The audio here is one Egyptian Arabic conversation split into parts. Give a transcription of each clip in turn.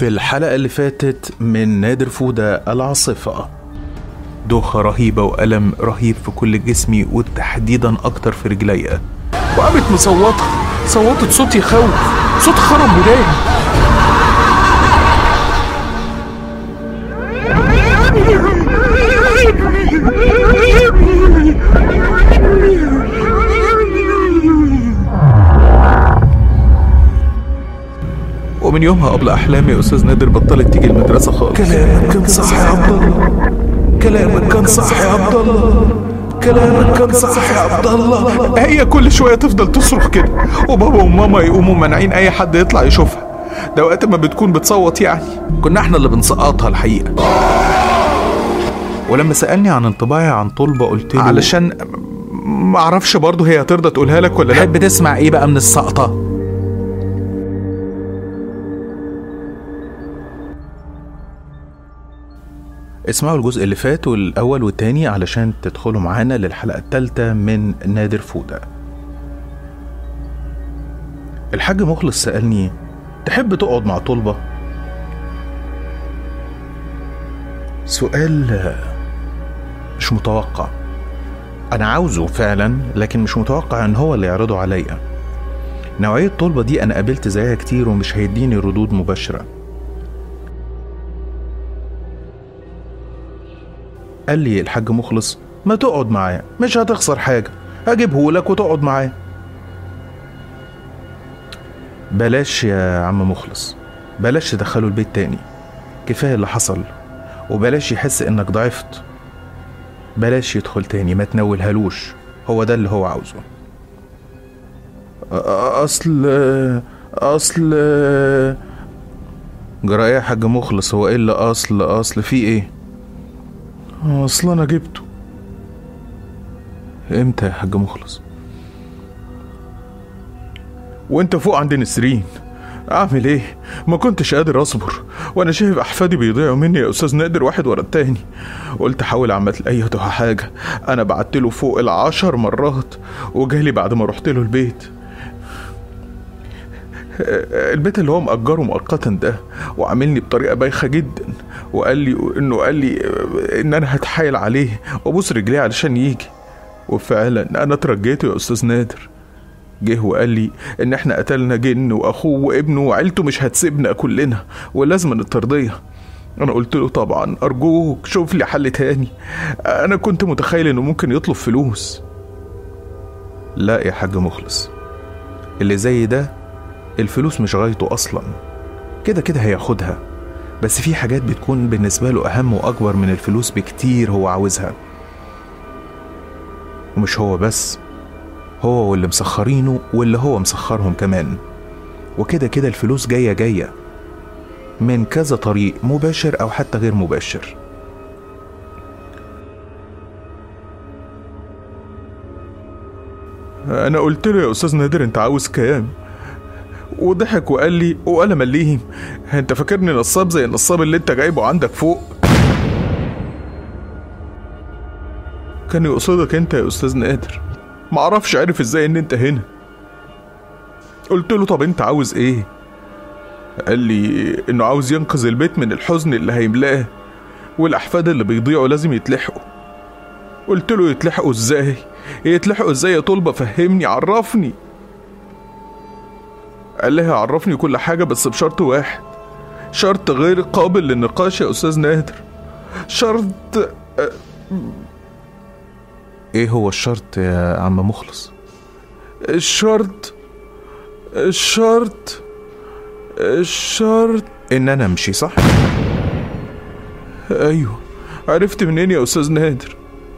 في الحلقة اللي فاتت من نادر فودة العاصفة دوخة رهيبة وألم رهيب في كل جسمي وتحديدا أكتر في رجليا وقامت مصوتة صوتت صوت يخوف صوت خرب وداني ومن يومها قبل أحلامي يا أستاذ نادر بطلت تيجي المدرسة خالص كلامك كان صح يا عبد الله كلامك كان صح يا عبد الله كلامك كان صح يا عبد الله هي كل شوية تفضل تصرخ كده وبابا وماما يقوموا مانعين أي حد يطلع يشوفها ده وقت ما بتكون بتصوت يعني كنا احنا اللي بنسقطها الحقيقة ولما سألني عن انطباعي عن طلبة قلت له علشان ما اعرفش برضه هي هترضى تقولها لك ولا لا تحب تسمع ايه بقى من السقطة اسمعوا الجزء اللي فات والأول والتاني علشان تدخلوا معانا للحلقة التالتة من نادر فودة الحاج مخلص سألني تحب تقعد مع طلبة؟ سؤال مش متوقع أنا عاوزه فعلا لكن مش متوقع إن هو اللي يعرضه عليا نوعية طلبة دي أنا قابلت زيها كتير ومش هيديني ردود مباشرة قال لي الحاج مخلص ما تقعد معاه مش هتخسر حاجة هجيبه لك وتقعد معاه بلاش يا عم مخلص بلاش تدخله البيت تاني كفاية اللي حصل وبلاش يحس انك ضعفت بلاش يدخل تاني ما تنولهالوش هو ده اللي هو عاوزه اصل اصل جرى ايه يا حاج مخلص هو ايه اللي اصل اصل في ايه اصل انا جبته امتى يا حاج مخلص وانت فوق عند نسرين اعمل ايه ما كنتش قادر اصبر وانا شايف احفادي بيضيعوا مني يا استاذ نادر واحد ورا التاني قلت احاول اعمل اي حاجه انا بعت له فوق العشر مرات وجالي بعد ما رحت له البيت البيت اللي هو مأجره مؤقتا ده وعاملني بطريقة بايخة جدا وقال لي انه قال لي ان انا هتحايل عليه وابوس رجليه علشان يجي وفعلا انا اترجيته يا استاذ نادر جه وقال لي ان احنا قتلنا جن واخوه وابنه وعيلته مش هتسيبنا كلنا ولازم الترضيه انا قلت له طبعا ارجوك شوف لي حل تاني انا كنت متخيل انه ممكن يطلب فلوس لا يا حاج مخلص اللي زي ده الفلوس مش غايته اصلا كده كده هياخدها بس في حاجات بتكون بالنسبه له اهم واكبر من الفلوس بكتير هو عاوزها ومش هو بس هو واللي مسخرينه واللي هو مسخرهم كمان وكده كده الفلوس جاية جاية من كذا طريق مباشر أو حتى غير مباشر أنا قلت له يا أستاذ نادر أنت عاوز كام وضحك وقال لي وأنا مليهم أنت فاكرني نصاب زي النصاب اللي أنت جايبه عندك فوق كان يقصدك أنت يا أستاذ نادر معرفش عرف ازاي ان انت هنا قلت له طب انت عاوز ايه قال لي انه عاوز ينقذ البيت من الحزن اللي هيملاه والاحفاد اللي بيضيعوا لازم يتلحقوا قلت له يتلحقوا ازاي يتلحقوا ازاي يا طلبة فهمني عرفني قال لي عرفني كل حاجة بس بشرط واحد شرط غير قابل للنقاش يا أستاذ نادر شرط ايه هو الشرط يا عم مخلص الشرط الشرط الشرط ان انا امشي صح ايوه عرفت منين يا استاذ نادر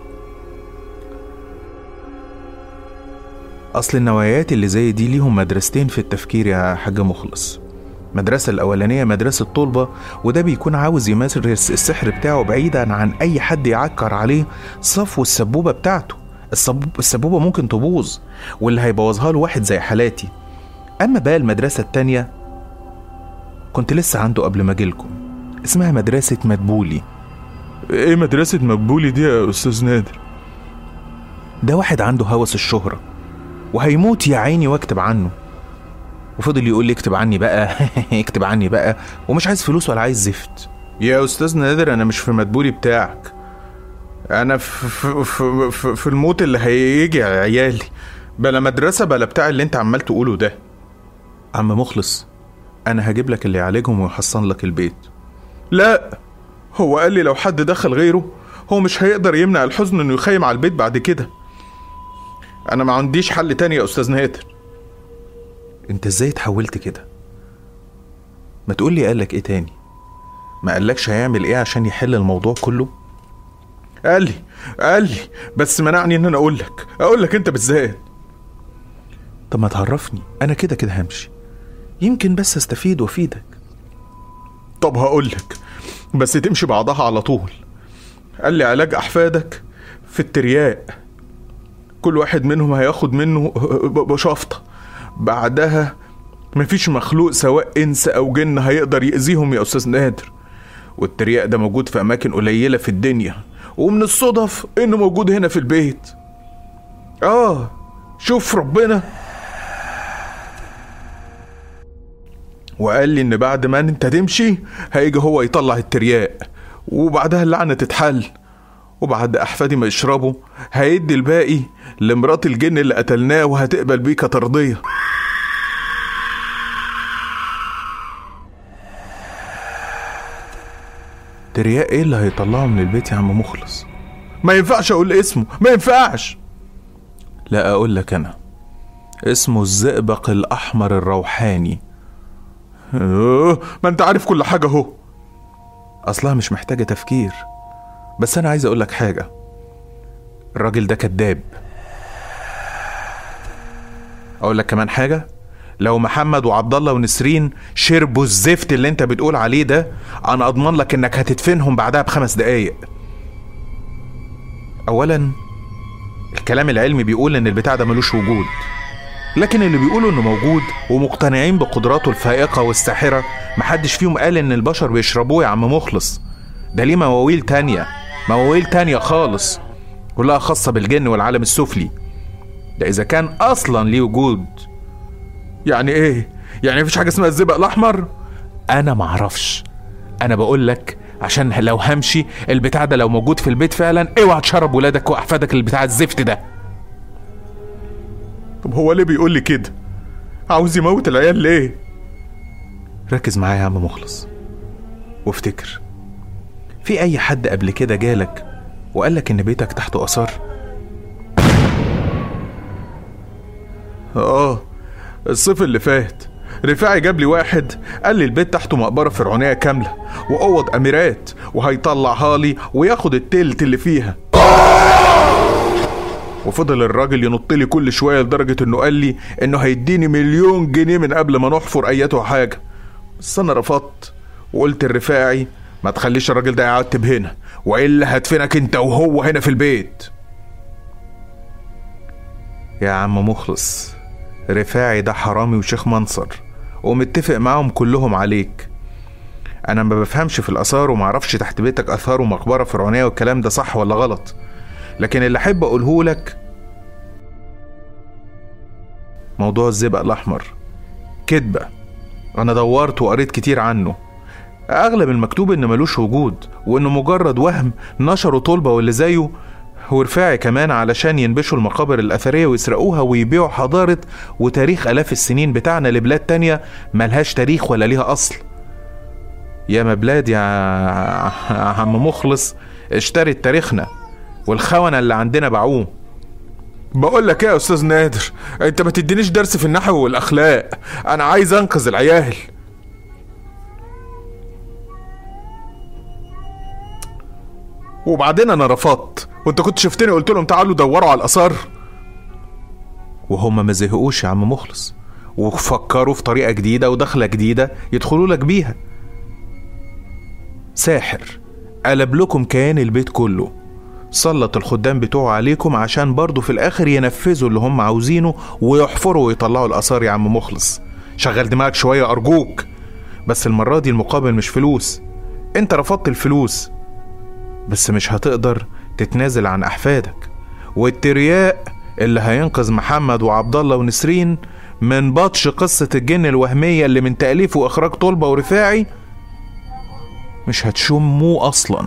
اصل النوايات اللي زي دي ليهم مدرستين في التفكير يا حاج مخلص المدرسة الأولانية مدرسة طلبة وده بيكون عاوز يمارس السحر بتاعه بعيدا عن أي حد يعكر عليه صفو السبوبة بتاعته السبوبة ممكن تبوظ واللي هيبوظها له واحد زي حالاتي أما بقى المدرسة التانية كنت لسه عنده قبل ما أجيلكم اسمها مدرسة مدبولي ايه مدرسة مدبولي دي يا أستاذ نادر؟ ده واحد عنده هوس الشهرة وهيموت يا عيني واكتب عنه وفضل يقول لي اكتب عني بقى اكتب عني بقى ومش عايز فلوس ولا عايز زفت يا استاذ نادر انا مش في مدبولي بتاعك انا في, في, في, في, في الموت اللي هيجي يا عيالي بلا مدرسة بلا بتاع اللي انت عمال تقوله ده عم مخلص انا هجيب لك اللي يعالجهم ويحصن لك البيت لا هو قال لي لو حد دخل غيره هو مش هيقدر يمنع الحزن انه يخيم على البيت بعد كده انا ما عنديش حل تاني يا استاذ نادر انت ازاي اتحولت كده ما تقول لي قالك ايه تاني ما قالكش هيعمل ايه عشان يحل الموضوع كله قال لي قال لي بس منعني ان انا اقول لك اقول لك انت بالذات طب ما تعرفني انا كده كده همشي يمكن بس استفيد وافيدك طب هقول لك بس تمشي بعضها على طول قال لي علاج احفادك في الترياق كل واحد منهم هياخد منه بشفطة بعدها مفيش مخلوق سواء انس او جن هيقدر يأذيهم يا استاذ نادر والترياق ده موجود في اماكن قليلة في الدنيا ومن الصدف انه موجود هنا في البيت اه شوف ربنا وقال لي ان بعد ما انت تمشي هيجي هو يطلع الترياق وبعدها اللعنة تتحل وبعد احفادي ما يشربوا هيدي الباقي لمرات الجن اللي قتلناه وهتقبل بيه كترضية ترياق ايه اللي هيطلعه من البيت يا عم مخلص ما ينفعش اقول اسمه ما ينفعش لا اقول لك انا اسمه الزئبق الاحمر الروحاني أوه ما انت عارف كل حاجه اهو اصلها مش محتاجه تفكير بس انا عايز اقول لك حاجه الراجل ده كذاب اقول لك كمان حاجه لو محمد وعبد الله ونسرين شربوا الزفت اللي انت بتقول عليه ده انا اضمن لك انك هتدفنهم بعدها بخمس دقايق اولا الكلام العلمي بيقول ان البتاع ده ملوش وجود لكن اللي بيقولوا انه موجود ومقتنعين بقدراته الفائقه والساحره محدش فيهم قال ان البشر بيشربوه يا عم مخلص ده ليه مواويل تانية مواويل تانية خالص كلها خاصة بالجن والعالم السفلي ده إذا كان أصلا ليه وجود يعني إيه؟ يعني مفيش حاجة اسمها الزئبق الأحمر؟ أنا معرفش أنا بقول لك عشان لو همشي البتاع ده لو موجود في البيت فعلا اوعى تشرب ولادك واحفادك البتاع الزفت ده طب هو ليه بيقول لي كده عاوز يموت العيال ليه ركز معايا يا عم مخلص وافتكر في اي حد قبل كده جالك وقال لك ان بيتك تحته اثار اه الصيف اللي فات رفاعي جاب لي واحد قال لي البيت تحته مقبره فرعونيه كامله واوض اميرات وهيطلعها لي وياخد التلت اللي فيها وفضل الراجل ينط لي كل شويه لدرجه انه قال لي انه هيديني مليون جنيه من قبل ما نحفر ايته حاجه بس انا رفضت وقلت الرفاعي ما تخليش الراجل ده يعتب هنا والا هدفنك انت وهو هنا في البيت يا عم مخلص رفاعي ده حرامي وشيخ منصر ومتفق معاهم كلهم عليك انا ما بفهمش في الاثار ومعرفش تحت بيتك اثار ومقبره فرعونيه والكلام ده صح ولا غلط لكن اللي احب اقوله لك موضوع الزئبق الاحمر كدبه انا دورت وقريت كتير عنه اغلب المكتوب ان ملوش وجود وانه مجرد وهم نشروا طلبه واللي زيه ورفاعي كمان علشان ينبشوا المقابر الأثرية ويسرقوها ويبيعوا حضارة وتاريخ آلاف السنين بتاعنا لبلاد تانية ملهاش تاريخ ولا ليها أصل يا ما بلاد يا عم مخلص اشترت تاريخنا والخونة اللي عندنا باعوه بقول لك ايه يا استاذ نادر انت ما تدينيش درس في النحو والاخلاق انا عايز انقذ العيال وبعدين انا رفضت وانت كنت شفتني قلت لهم تعالوا دوروا على الاثار وهم ما زهقوش يا عم مخلص وفكروا في طريقه جديده ودخله جديده يدخلوا لك بيها ساحر قلب لكم كيان البيت كله سلط الخدام بتوعه عليكم عشان برضه في الاخر ينفذوا اللي هم عاوزينه ويحفروا ويطلعوا الاثار يا عم مخلص شغل دماغك شويه ارجوك بس المره دي المقابل مش فلوس انت رفضت الفلوس بس مش هتقدر تتنازل عن احفادك والترياق اللي هينقذ محمد وعبد الله ونسرين من بطش قصة الجن الوهمية اللي من تأليف وإخراج طلبة ورفاعي مش هتشموه أصلا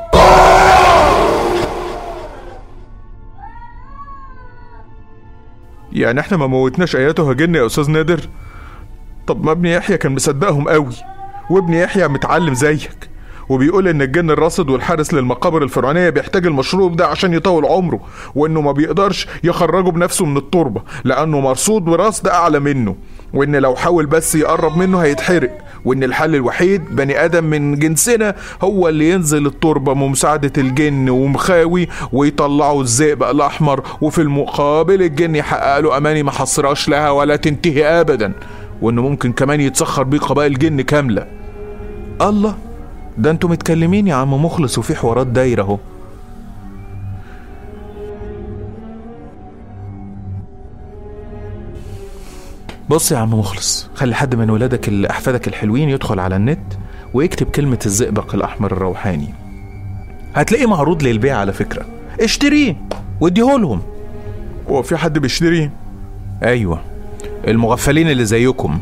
يعني احنا ما موتناش اياته هجن يا استاذ نادر طب ما ابن يحيى كان مصدقهم قوي وابن يحيى متعلم زيك وبيقول ان الجن الراصد والحارس للمقابر الفرعونيه بيحتاج المشروب ده عشان يطول عمره وانه ما بيقدرش يخرجه بنفسه من التربه لانه مرصود براصد اعلى منه وان لو حاول بس يقرب منه هيتحرق وان الحل الوحيد بني ادم من جنسنا هو اللي ينزل التربه بمساعده الجن ومخاوي ويطلعوا الذئب الاحمر وفي المقابل الجن يحقق له اماني ما حصراش لها ولا تنتهي ابدا وانه ممكن كمان يتسخر بيه قبائل جن كامله الله ده انتوا متكلمين يا عم مخلص وفي حوارات دايره اهو بص يا عم مخلص خلي حد من ولادك اللي احفادك الحلوين يدخل على النت ويكتب كلمة الزئبق الأحمر الروحاني هتلاقيه معروض للبيع على فكرة اشتريه واديهولهم هو في حد بيشتريه؟ أيوة المغفلين اللي زيكم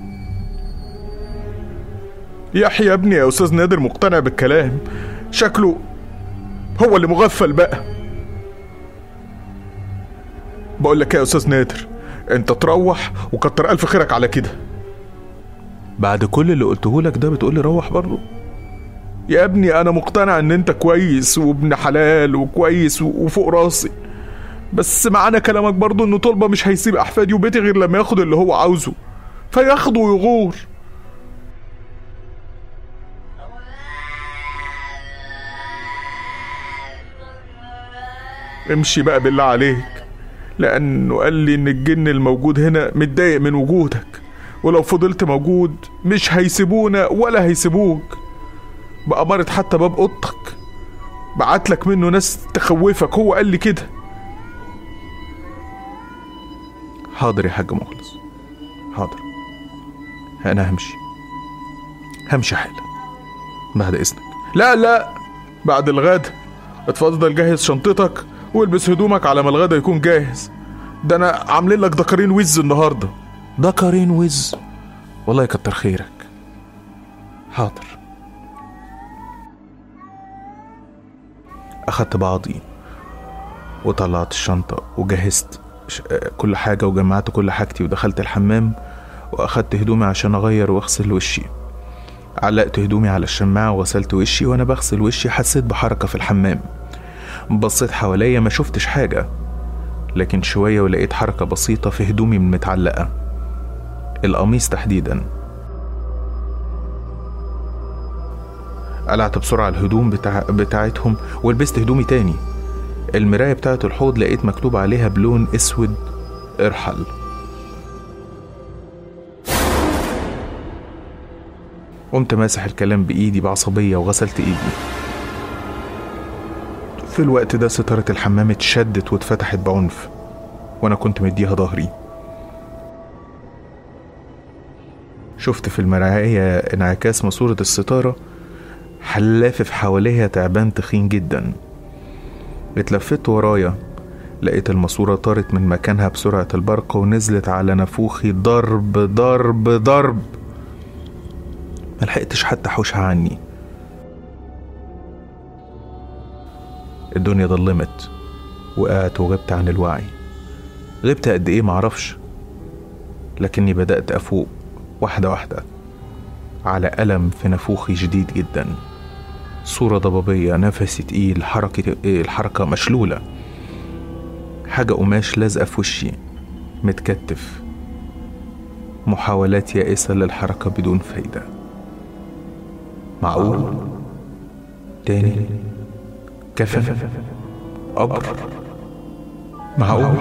يحيى يا ابني يا أستاذ نادر مقتنع بالكلام شكله هو اللي مغفل بقى بقول لك يا أستاذ نادر انت تروح وكتر الف خيرك على كده بعد كل اللي قلته لك ده بتقول لي روح برضه يا ابني انا مقتنع ان انت كويس وابن حلال وكويس وفوق راسي بس معنى كلامك برضه ان طلبه مش هيسيب احفادي وبيتي غير لما ياخد اللي هو عاوزه فياخده ويغور امشي بقى بالله عليك لأنه قال لي إن الجن الموجود هنا متضايق من وجودك ولو فضلت موجود مش هيسيبونا ولا هيسيبوك بأمارة حتى باب أوضتك بعت لك منه ناس تخوفك هو قال لي كده حاضر يا حاج مخلص حاضر أنا همشي همشي حالا بعد إذنك لا لا بعد الغدا اتفضل جهز شنطتك والبس هدومك على ما الغدا يكون جاهز ده انا عاملين لك دكرين وز النهارده دكرين وز والله يكتر خيرك حاضر اخدت بعضي وطلعت الشنطة وجهزت كل حاجة وجمعت كل حاجتي ودخلت الحمام واخدت هدومي عشان اغير واغسل وشي علقت هدومي على الشماعة وغسلت وشي وانا بغسل وشي حسيت بحركة في الحمام بصيت حواليا ما شفتش حاجة لكن شوية ولقيت حركة بسيطة في هدومي من متعلقة القميص تحديدا قلعت بسرعة الهدوم بتاع... بتاعتهم ولبست هدومي تاني المراية بتاعت الحوض لقيت مكتوب عليها بلون اسود ارحل قمت ماسح الكلام بإيدي بعصبية وغسلت إيدي في الوقت ده ستارة الحمام اتشدت واتفتحت بعنف وأنا كنت مديها ظهري شفت في المراية انعكاس ماسورة الستارة حلافف حواليها تعبان تخين جدا اتلفت ورايا لقيت الماسورة طارت من مكانها بسرعة البرق ونزلت على نافوخي ضرب ضرب ضرب ملحقتش حتى حوشها عني الدنيا ضلمت وقعت وغبت عن الوعي غبت قد ايه معرفش لكني بدأت أفوق واحدة واحدة على ألم في نافوخي شديد جدا صورة ضبابية نفسي تقيل حركة الحركة مشلولة حاجة قماش لازقة في وشي متكتف محاولات يائسة للحركة بدون فايدة معقول تاني كفى أكبر معقول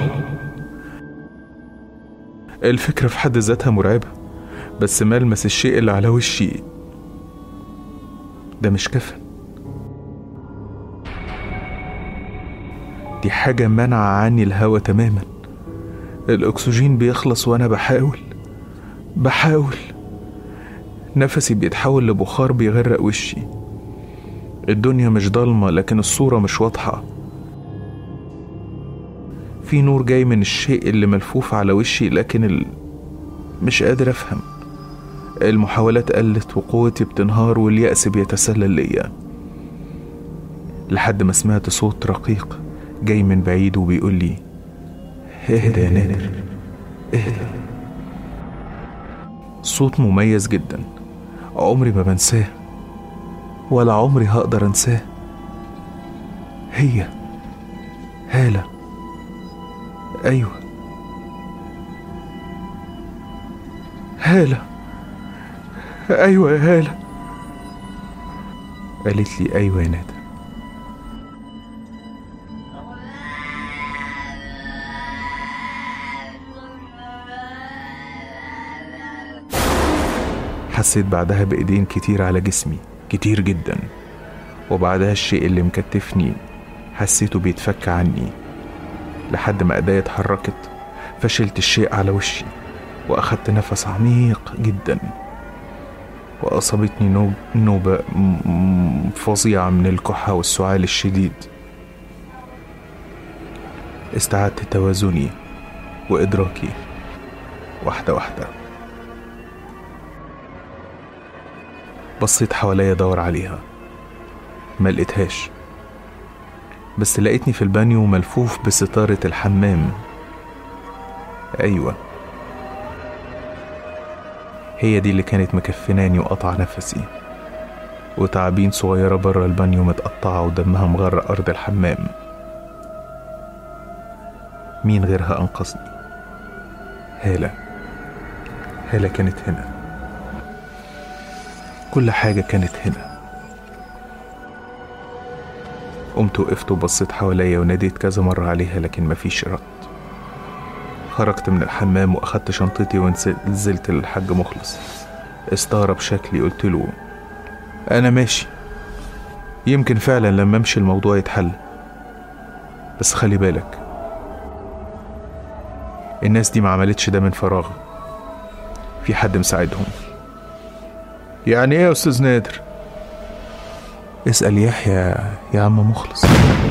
الفكرة في حد ذاتها مرعبة بس ملمس الشيء اللي على وشي ده مش كفن دي حاجة منع عني الهوا تماما الأكسجين بيخلص وأنا بحاول بحاول نفسي بيتحول لبخار بيغرق وشي الدنيا مش ضلمة لكن الصورة مش واضحة في نور جاي من الشيء اللي ملفوف على وشي لكن ال... مش قادر أفهم المحاولات قلت وقوتي بتنهار واليأس بيتسلل ليا لحد ما سمعت صوت رقيق جاي من بعيد وبيقول لي اهدى يا نادر اهدى صوت مميز جدا عمري ما بنساه ولا عمري هقدر انساه هي هالة أيوة هالة أيوة يا هالة قالت لي أيوة يا نادر حسيت بعدها بإيدين كتير على جسمي كتير جدا وبعدها الشيء اللي مكتفني حسيته بيتفك عني لحد ما ايديا اتحركت فشلت الشيء على وشي واخدت نفس عميق جدا واصابتني نوب نوبة م- م- فظيعة من الكحة والسعال الشديد استعدت توازني وإدراكي واحدة واحدة بصيت حواليا ادور عليها ما لقيتهاش بس لقيتني في البانيو ملفوف بستارة الحمام أيوة هي دي اللي كانت مكفناني وقطع نفسي وتعابين صغيرة برا البانيو متقطعة ودمها مغرق أرض الحمام مين غيرها أنقذني هالة هالة كانت هنا كل حاجة كانت هنا قمت وقفت وبصيت حواليا وناديت كذا مرة عليها لكن مفيش رد خرجت من الحمام وأخدت شنطتي ونزلت للحاج مخلص استغرب شكلي قلت له أنا ماشي يمكن فعلا لما أمشي الموضوع يتحل بس خلي بالك الناس دي ما عملتش ده من فراغ في حد مساعدهم يعني ايه يا استاذ نادر اسأل يحيى يا عم مخلص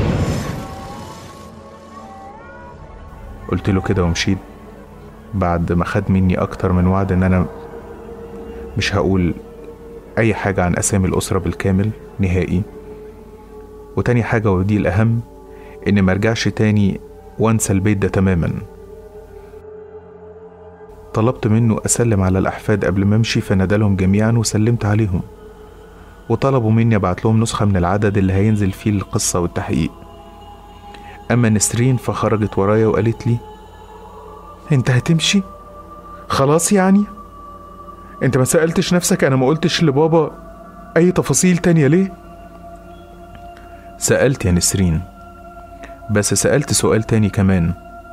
قلت له كده ومشيت بعد ما خد مني اكتر من وعد ان انا مش هقول اي حاجة عن اسامي الاسرة بالكامل نهائي وتاني حاجة ودي الاهم ان مرجعش تاني وانسى البيت ده تماما طلبت منه أسلم على الأحفاد قبل ما أمشي فنادلهم جميعا وسلمت عليهم وطلبوا مني أبعت لهم نسخة من العدد اللي هينزل فيه القصة والتحقيق أما نسرين فخرجت ورايا وقالت لي أنت هتمشي؟ خلاص يعني؟ أنت ما سألتش نفسك أنا ما قلتش لبابا أي تفاصيل تانية ليه؟ سألت يا نسرين بس سألت سؤال تاني كمان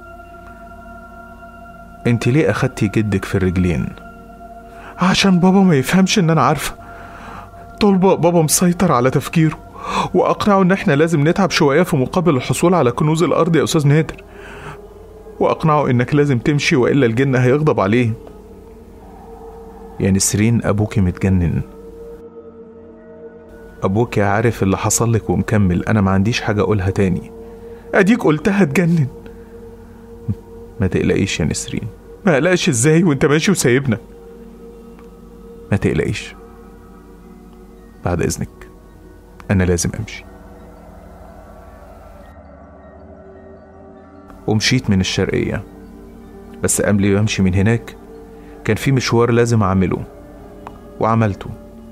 انت ليه اخدتي جدك في الرجلين عشان بابا ما يفهمش ان انا عارفه طول بابا مسيطر على تفكيره واقنعه ان احنا لازم نتعب شويه في مقابل الحصول على كنوز الارض يا استاذ نادر واقنعه انك لازم تمشي والا الجن هيغضب عليه يا نسرين ابوكي متجنن ابوكي عارف اللي حصل لك ومكمل انا ما عنديش حاجه اقولها تاني اديك قلتها تجنن ما تقلقيش يا نسرين ما قلقش ازاي وانت ماشي وسايبنا ما تقلقيش بعد اذنك انا لازم امشي ومشيت من الشرقية بس قبل ما امشي من هناك كان في مشوار لازم اعمله وعملته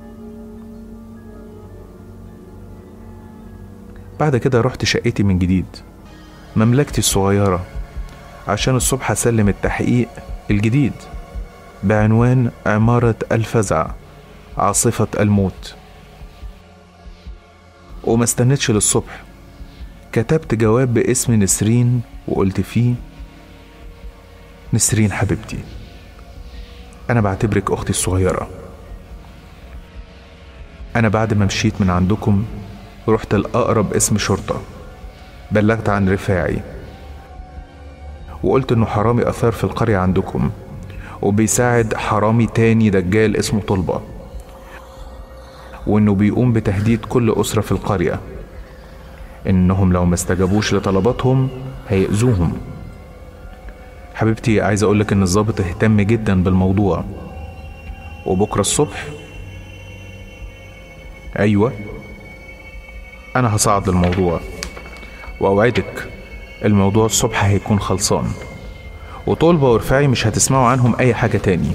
بعد كده رحت شقتي من جديد مملكتي الصغيره عشان الصبح أسلم التحقيق الجديد بعنوان عمارة الفزع عاصفة الموت وما استنتش للصبح كتبت جواب باسم نسرين وقلت فيه نسرين حبيبتي أنا بعتبرك أختي الصغيرة أنا بعد ما مشيت من عندكم رحت الأقرب اسم شرطة بلغت عن رفاعي وقلت انه حرامي اثار في القرية عندكم وبيساعد حرامي تاني دجال اسمه طلبة وانه بيقوم بتهديد كل اسرة في القرية انهم لو ما استجابوش لطلباتهم هيأذوهم حبيبتي عايز اقولك ان الضابط اهتم جدا بالموضوع وبكرة الصبح ايوه انا هصعد الموضوع واوعدك الموضوع الصبح هيكون خلصان وطلبة ورفاعي مش هتسمعوا عنهم اي حاجة تاني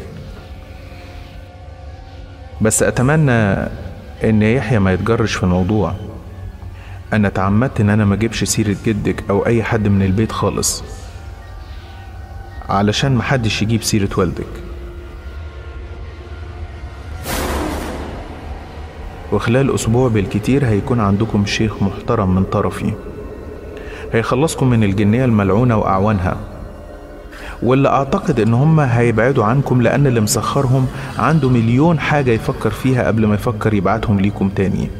بس اتمنى ان يحيى ما يتجرش في الموضوع انا تعمدت ان انا ما اجيبش سيرة جدك او اي حد من البيت خالص علشان محدش يجيب سيرة والدك وخلال أسبوع بالكتير هيكون عندكم شيخ محترم من طرفي هيخلصكم من الجنية الملعونة وأعوانها واللي أعتقد إن هم هيبعدوا عنكم لأن اللي مسخرهم عنده مليون حاجة يفكر فيها قبل ما يفكر يبعتهم ليكم تاني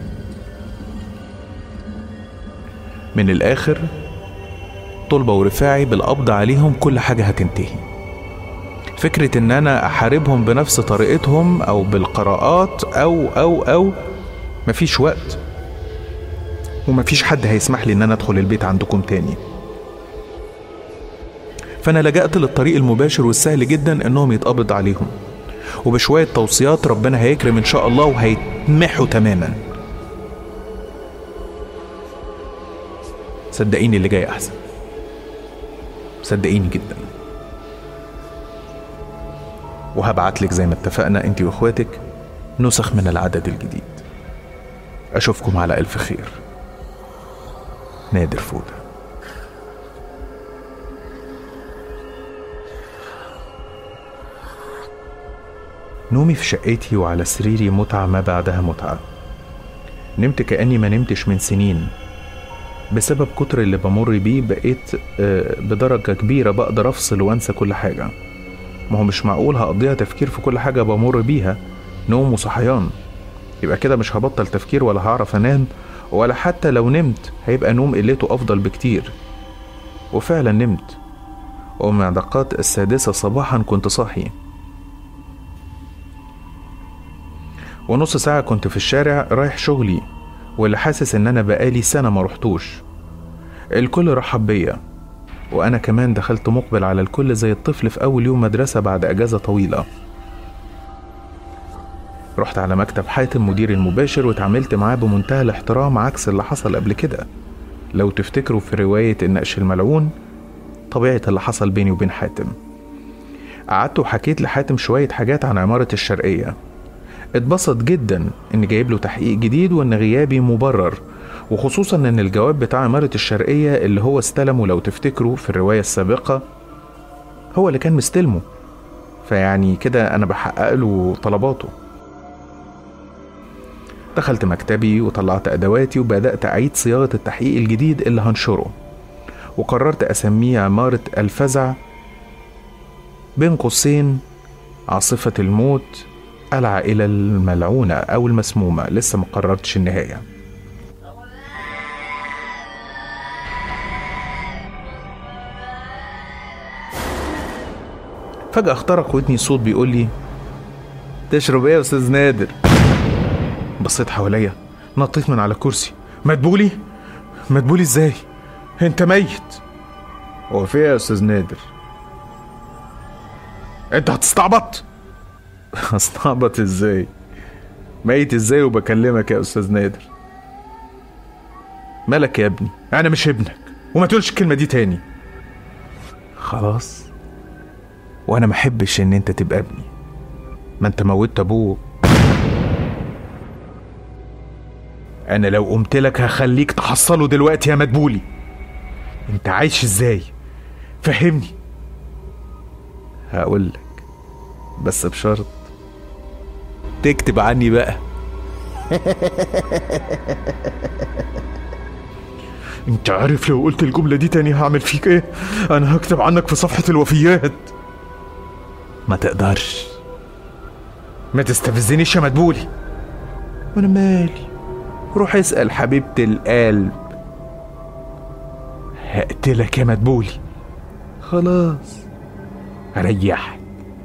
من الآخر طلبة ورفاعي بالقبض عليهم كل حاجة هتنتهي فكرة إن أنا أحاربهم بنفس طريقتهم أو بالقراءات أو أو أو مفيش وقت ومفيش حد هيسمح لي إن أنا أدخل البيت عندكم تاني فأنا لجأت للطريق المباشر والسهل جدا إنهم يتقبض عليهم وبشوية توصيات ربنا هيكرم إن شاء الله وهيتمحوا تماما صدقيني اللي جاي أحسن صدقيني جدا وهبعتلك زي ما اتفقنا انت واخواتك نسخ من العدد الجديد اشوفكم على الف خير نادر فوده نومي في شقتي وعلى سريري متعة ما بعدها متعة نمت كأني ما نمتش من سنين بسبب كتر اللي بمر بيه بقيت آه، بدرجة كبيرة بقدر أفصل وأنسى كل حاجة ما هو مش معقول هقضيها تفكير في كل حاجة بمر بيها نوم وصحيان يبقى كده مش هبطل تفكير ولا هعرف أنام ولا حتى لو نمت هيبقى نوم قلته أفضل بكتير وفعلا نمت ومع دقات السادسة صباحا كنت صاحي ونص ساعة كنت في الشارع رايح شغلي واللي حاسس ان انا بقالي سنة ما رحتوش الكل رحب بيا وانا كمان دخلت مقبل على الكل زي الطفل في اول يوم مدرسة بعد اجازة طويلة رحت على مكتب حاتم مدير المباشر واتعاملت معاه بمنتهى الاحترام عكس اللي حصل قبل كده لو تفتكروا في رواية النقش الملعون طبيعة اللي حصل بيني وبين حاتم قعدت وحكيت لحاتم شوية حاجات عن عمارة الشرقية اتبسط جدا ان جايب له تحقيق جديد وان غيابي مبرر وخصوصا ان الجواب بتاع عمارة الشرقية اللي هو استلمه لو تفتكروا في الرواية السابقة هو اللي كان مستلمه فيعني كده انا بحقق له طلباته دخلت مكتبي وطلعت ادواتي وبدأت اعيد صياغة التحقيق الجديد اللي هنشره وقررت اسميه عمارة الفزع بين قوسين عاصفة الموت العائلة الملعونة أو المسمومة لسه ما قررتش النهاية فجأة اخترق ودني صوت بيقول لي تشرب ايه يا استاذ نادر بصيت حواليا نطيت من على كرسي مدبولي مدبولي ازاي انت ميت هو في ايه يا استاذ نادر انت هتستعبط استعبط ازاي ميت ازاي وبكلمك يا استاذ نادر مالك يا ابني انا مش ابنك وما تقولش الكلمه دي تاني خلاص وانا ما احبش ان انت تبقى ابني ما انت موتت ابوه انا لو قمت لك هخليك تحصله دلوقتي يا مدبولي انت عايش ازاي فهمني هقول لك بس بشرط تكتب عني بقى انت عارف لو قلت الجملة دي تاني هعمل فيك ايه انا هكتب عنك في صفحة الوفيات ما تقدرش ما تستفزنيش يا مدبولي وانا مالي روح اسأل حبيبة القلب هقتلك يا مدبولي خلاص اريحك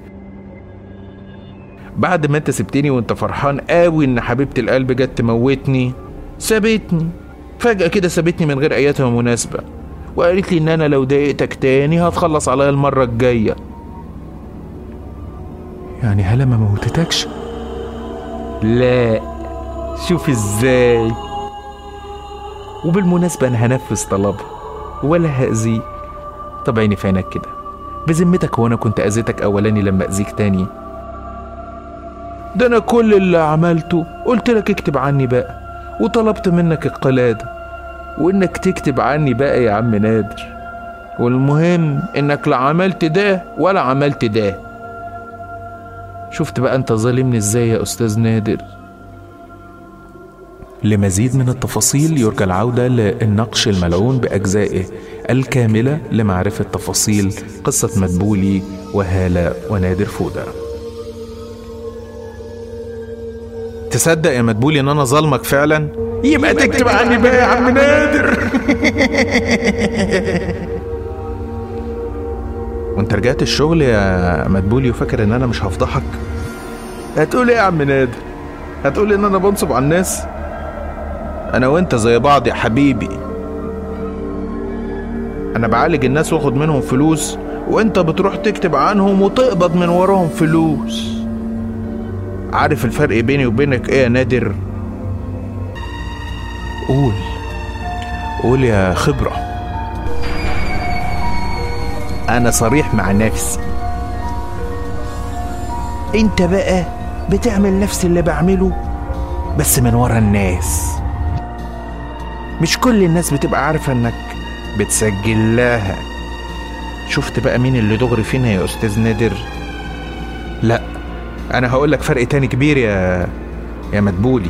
بعد ما انت سبتني وانت فرحان قوي ان حبيبة القلب جت تموتني سابتني فجأة كده سابتني من غير اياتها مناسبة وقالت لي ان انا لو ضايقتك تاني هتخلص عليا المره الجايه يعني هلا ما موتتكش لا شوف ازاي وبالمناسبة أنا هنفذ طلبها ولا هأذيك طب عيني في عينك كده بذمتك هو أنا كنت أذيتك أولاني لما أذيك تاني ده أنا كل اللي عملته قلت لك اكتب عني بقى وطلبت منك القلادة وإنك تكتب عني بقى يا عم نادر والمهم إنك لا عملت ده ولا عملت ده شفت بقى أنت ظالمني إزاي يا أستاذ نادر لمزيد من التفاصيل يرجى العودة للنقش الملعون بأجزائه الكاملة لمعرفة تفاصيل قصة مدبولي وهالة ونادر فودة تصدق يا مدبولي ان انا ظالمك فعلا يبقى تكتب عني بقى يا عم نادر وانت رجعت الشغل يا مدبولي وفاكر ان انا مش هفضحك هتقول ايه يا عم نادر هتقول ان انا بنصب على الناس انا وانت زي بعض يا حبيبي انا بعالج الناس واخد منهم فلوس وانت بتروح تكتب عنهم وتقبض من وراهم فلوس عارف الفرق بيني وبينك ايه يا نادر قول قول يا خبرة انا صريح مع نفسي انت بقى بتعمل نفس اللي بعمله بس من ورا الناس مش كل الناس بتبقى عارفة انك بتسجل لها شفت بقى مين اللي دغري فينا يا استاذ نادر لا انا هقول لك فرق تاني كبير يا يا مدبولي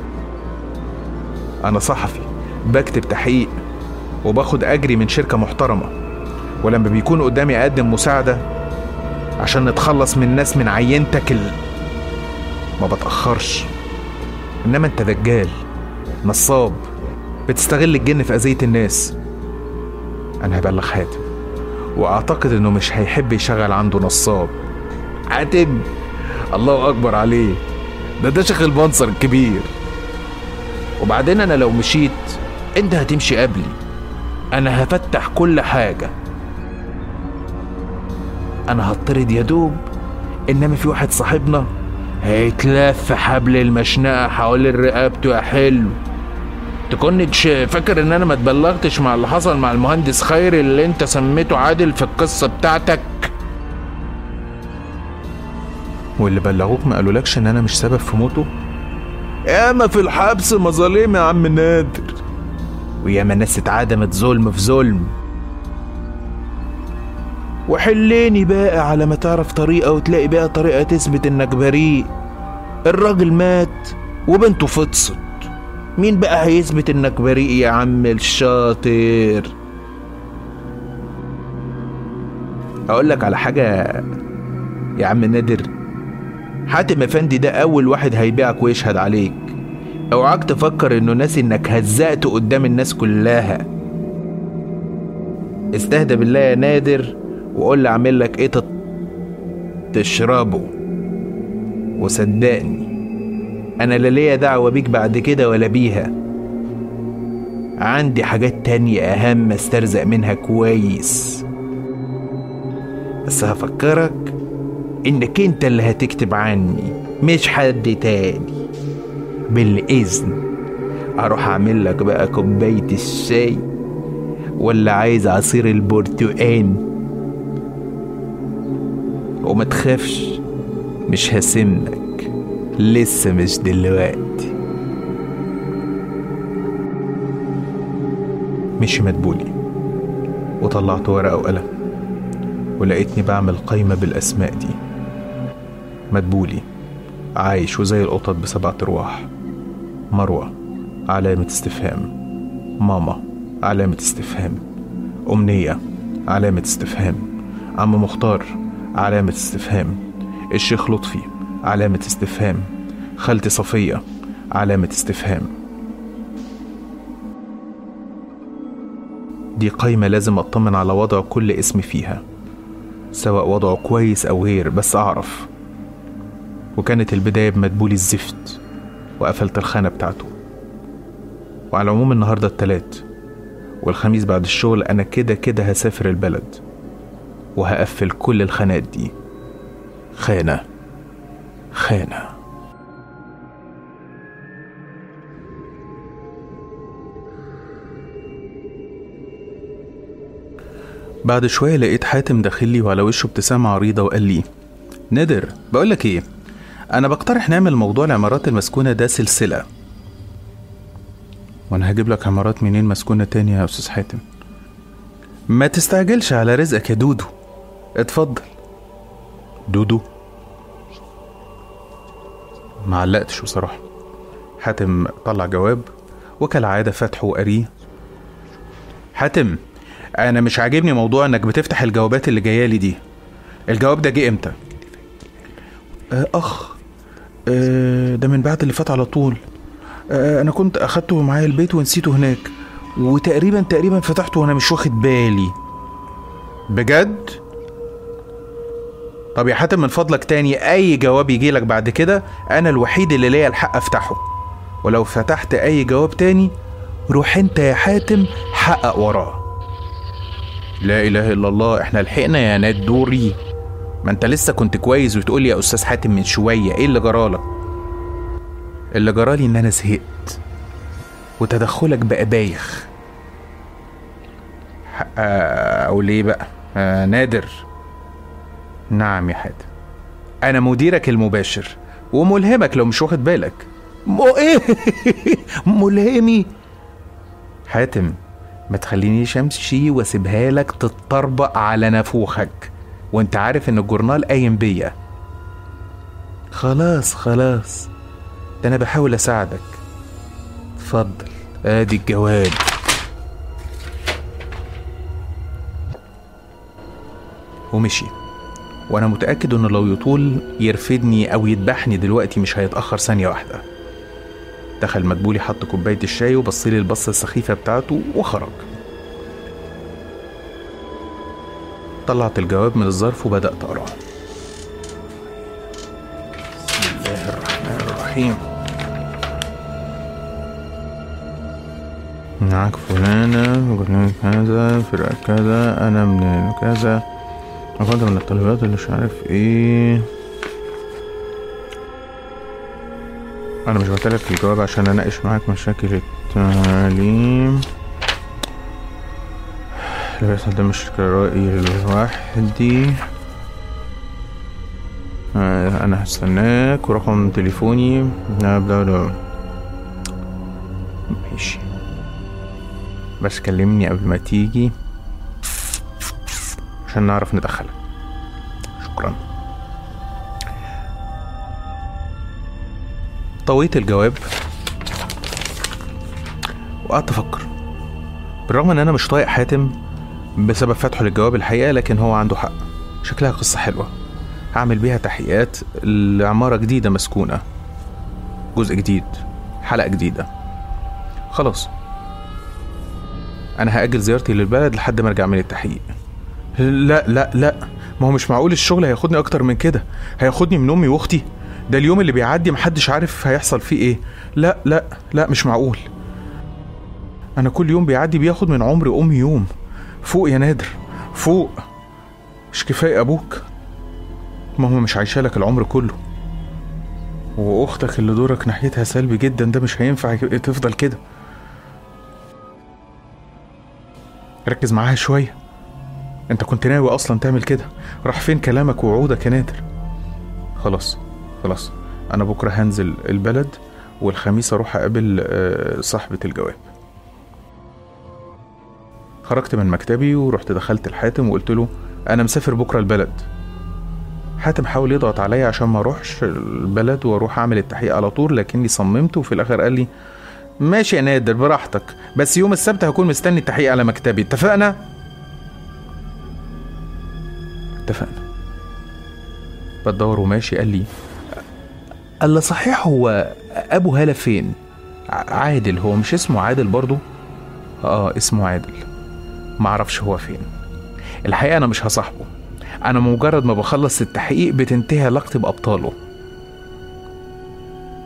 انا صحفي بكتب تحقيق وباخد اجري من شركه محترمه ولما بيكون قدامي اقدم مساعده عشان نتخلص من ناس من عينتك ال... ما بتاخرش انما انت دجال نصاب بتستغل الجن في اذيه الناس انا هبلغ حاتم واعتقد انه مش هيحب يشغل عنده نصاب حاتم الله اكبر عليه ده ده شيخ المنصر الكبير وبعدين انا لو مشيت انت هتمشي قبلي انا هفتح كل حاجه انا هطرد يا دوب انما في واحد صاحبنا هيتلف حبل المشنقه حوالين رقبته يا حلو تكونش فاكر ان انا ما اتبلغتش مع اللي حصل مع المهندس خيري اللي انت سميته عادل في القصه بتاعتك واللي بلغوك ما قالولكش ان انا مش سبب في موته ياما في الحبس مظالم يا عم نادر وياما ناس اتعدمت ظلم في ظلم وحليني بقى على ما تعرف طريقة وتلاقي بقى طريقة تثبت انك بريء الراجل مات وبنته فطست مين بقى هيثبت انك بريء يا عم الشاطر اقول لك على حاجة يا عم نادر حاتم افندي ده اول واحد هيبيعك ويشهد عليك اوعاك تفكر انه ناسي انك هزقت قدام الناس كلها استهدى بالله يا نادر وقول لي اعمل لك ايه تت- تشربه وصدقني انا لا ليا دعوه بيك بعد كده ولا بيها عندي حاجات تانية اهم استرزق منها كويس بس هفكرك انك انت اللي هتكتب عني مش حد تاني بالاذن اروح اعمل لك بقى كوبايه الشاي ولا عايز عصير البرتقال وما تخافش مش هسمك لسه مش دلوقتي مشي مدبولي وطلعت ورقة وقلم ولقيتني بعمل قايمة بالأسماء دي مدبولي عايش وزي القطط بسبعة أرواح مروة علامة استفهام ماما علامة استفهام أمنية علامة استفهام عم مختار علامة استفهام الشيخ لطفي علامة استفهام خالتي صفية علامة استفهام دي قايمة لازم أطمن على وضع كل اسم فيها سواء وضعه كويس أو غير بس أعرف وكانت البداية بمدبولي الزفت وقفلت الخانة بتاعته وعلى العموم النهاردة التلات والخميس بعد الشغل انا كده كده هسافر البلد وهقفل كل الخانات دي خانة خانة بعد شوية لقيت حاتم داخل لي وعلى وشه ابتسامة عريضة وقال لي نادر بقولك ايه انا بقترح نعمل موضوع العمارات المسكونة ده سلسلة وانا هجيب لك عمارات منين مسكونة تاني يا استاذ حاتم ما تستعجلش على رزقك يا دودو اتفضل دودو ما علقتش بصراحة حاتم طلع جواب وكالعادة فتحه وقريه حاتم انا مش عاجبني موضوع انك بتفتح الجوابات اللي جايه لي دي الجواب ده جه امتى آه اخ آه ده من بعد اللي فات على طول آه انا كنت اخدته معايا البيت ونسيته هناك وتقريبا تقريبا فتحته وانا مش واخد بالي بجد طب يا حاتم من فضلك تاني اي جواب يجي لك بعد كده انا الوحيد اللي ليا الحق افتحه ولو فتحت اي جواب تاني روح انت يا حاتم حقق وراه لا اله الا الله احنا لحقنا يا ناد دوري ما انت لسه كنت كويس وتقول يا استاذ حاتم من شويه ايه اللي جرالك اللي جرالي ان انا زهقت وتدخلك بقى بايخ ح- آه، اقول ايه بقى آه نادر نعم يا حاتم انا مديرك المباشر وملهمك لو مش واخد بالك مو ايه ملهمي حاتم ما تخلينيش امشي واسيبها لك تتطربق على نافوخك وانت عارف ان الجورنال قايم بيا خلاص خلاص ده انا بحاول اساعدك اتفضل ادي الجواب ومشي وانا متاكد انه لو يطول يرفدني او يذبحني دلوقتي مش هيتاخر ثانيه واحده دخل مدبولي حط كوبايه الشاي وبصلي البصه السخيفه بتاعته وخرج طلعت الجواب من الظرف وبدات اقراه بسم الله الرحمن الرحيم معاك فلانة وقلنا كذا فرقة كذا أنا من كذا أفضل من الطلبات اللي مش عارف إيه أنا مش بعتلك الجواب عشان أناقش معاك مشاكل التعليم اللي بيحصل ده مش رأيي لوحدي آه، أنا هستناك ورقم تليفوني بلا بلا بلا ماشي بس كلمني قبل ما تيجي عشان نعرف ندخلك شكرا طويت الجواب وقعدت افكر بالرغم ان انا مش طايق حاتم بسبب فتحه للجواب الحقيقه لكن هو عنده حق شكلها قصه حلوه هعمل بيها تحقيقات لعماره جديده مسكونه جزء جديد حلقه جديده خلاص انا هاجل زيارتي للبلد لحد ما ارجع من التحقيق لا لا لا ما هو مش معقول الشغل هياخدني اكتر من كده هياخدني من امي واختي ده اليوم اللي بيعدي محدش عارف هيحصل فيه ايه لا لا لا مش معقول انا كل يوم بيعدي بياخد من عمر امي يوم فوق يا نادر فوق مش كفايه ابوك ماما مش عايشه لك العمر كله واختك اللي دورك ناحيتها سلبي جدا ده مش هينفع تفضل كده ركز معاها شويه انت كنت ناوي اصلا تعمل كده راح فين كلامك ووعودك يا نادر خلاص خلاص انا بكره هنزل البلد والخميس اروح اقابل آه، صاحبة الجواب خرجت من مكتبي ورحت دخلت الحاتم وقلت له انا مسافر بكره البلد حاتم حاول يضغط عليا عشان ما اروحش البلد واروح اعمل التحقيق على طول لكني صممت وفي الاخر قال لي ماشي يا نادر براحتك بس يوم السبت هكون مستني التحقيق على مكتبي اتفقنا اتفقنا بدور وماشي قال لي الا صحيح هو ابو هالة فين ع- عادل هو مش اسمه عادل برضو اه اسمه عادل معرفش هو فين الحقيقة انا مش هصاحبه انا مجرد ما بخلص التحقيق بتنتهي علاقتي بابطاله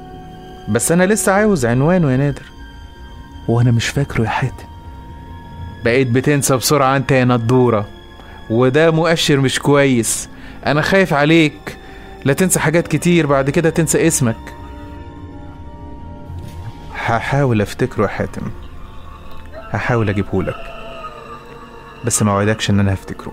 بس انا لسه عاوز عنوانه يا نادر وانا مش فاكره يا حاتم بقيت بتنسى بسرعة انت يا ندورة وده مؤشر مش كويس انا خايف عليك لا تنسى حاجات كتير بعد كده تنسى اسمك هحاول افتكره يا حاتم هحاول اجيبهولك بس ما وعدكش ان انا هفتكره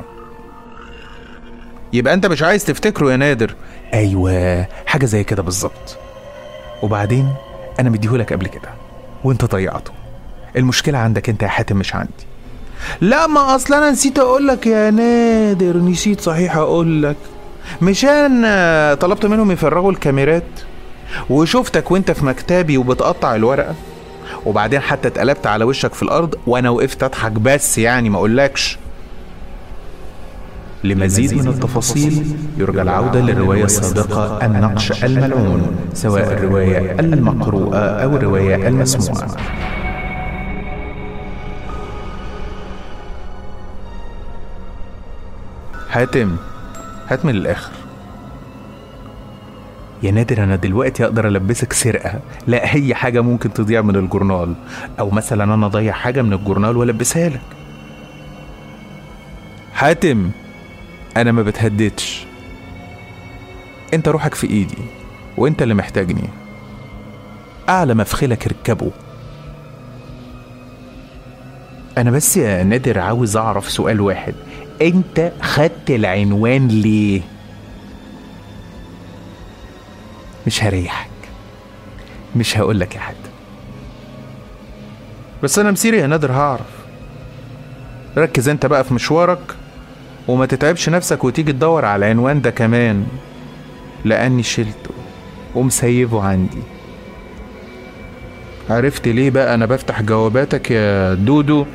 يبقى انت مش عايز تفتكره يا نادر ايوه حاجه زي كده بالظبط وبعدين انا مديهولك قبل كده وانت ضيعته المشكله عندك انت يا حاتم مش عندي لا ما اصل انا نسيت اقول لك يا نادر نسيت صحيح اقول لك مش انا طلبت منهم يفرغوا الكاميرات وشفتك وانت في مكتبي وبتقطع الورقه وبعدين حتى اتقلبت على وشك في الارض وانا وقفت اضحك بس يعني ما اقولكش لمزيد من التفاصيل يرجى العودة للرواية السابقة النقش الملعون سواء الرواية المقروءة أو الرواية المسموعة حاتم هات من الآخر يا نادر أنا دلوقتي أقدر ألبسك سرقة لا أي حاجة ممكن تضيع من الجورنال أو مثلا أنا أضيع حاجة من الجورنال وألبسها لك حاتم انا ما بتهددش انت روحك في ايدي وانت اللي محتاجني اعلى مفخلك اركبه انا بس يا نادر عاوز اعرف سؤال واحد انت خدت العنوان ليه مش هريحك مش هقولك يا حد بس انا مسيري يا نادر هعرف ركز انت بقى في مشوارك وما تتعبش نفسك وتيجي تدور على العنوان ده كمان لأني شلته ومسيبه عندي عرفت ليه بقى أنا بفتح جواباتك يا دودو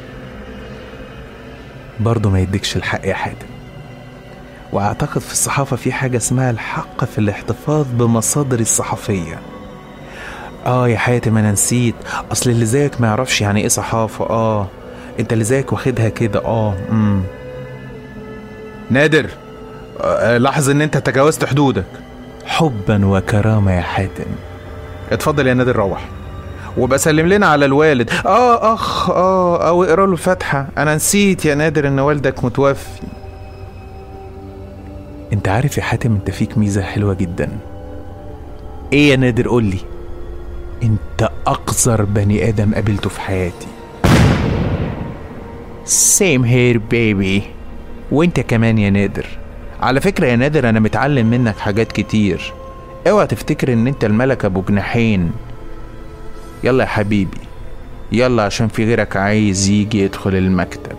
برضه ما يديكش الحق يا حاتم وأعتقد في الصحافة في حاجة اسمها الحق في الاحتفاظ بمصادر الصحفية آه يا حاتم أنا نسيت أصل اللي زيك ما يعرفش يعني إيه صحافة آه أنت اللي زيك واخدها كده آه امم نادر أه لاحظ ان انت تجاوزت حدودك حبا وكرامة يا حاتم اتفضل يا نادر روح وابقى سلم لنا على الوالد اه اخ اه او اقرا له الفاتحة انا نسيت يا نادر ان والدك متوفي انت عارف يا حاتم انت فيك ميزة حلوة جدا ايه يا نادر قولي انت اقذر بني ادم قابلته في حياتي same here baby وانت كمان يا نادر على فكرة يا نادر انا متعلم منك حاجات كتير اوعى تفتكر ان انت الملك ابو جناحين يلا يا حبيبي يلا عشان في غيرك عايز يجي يدخل المكتب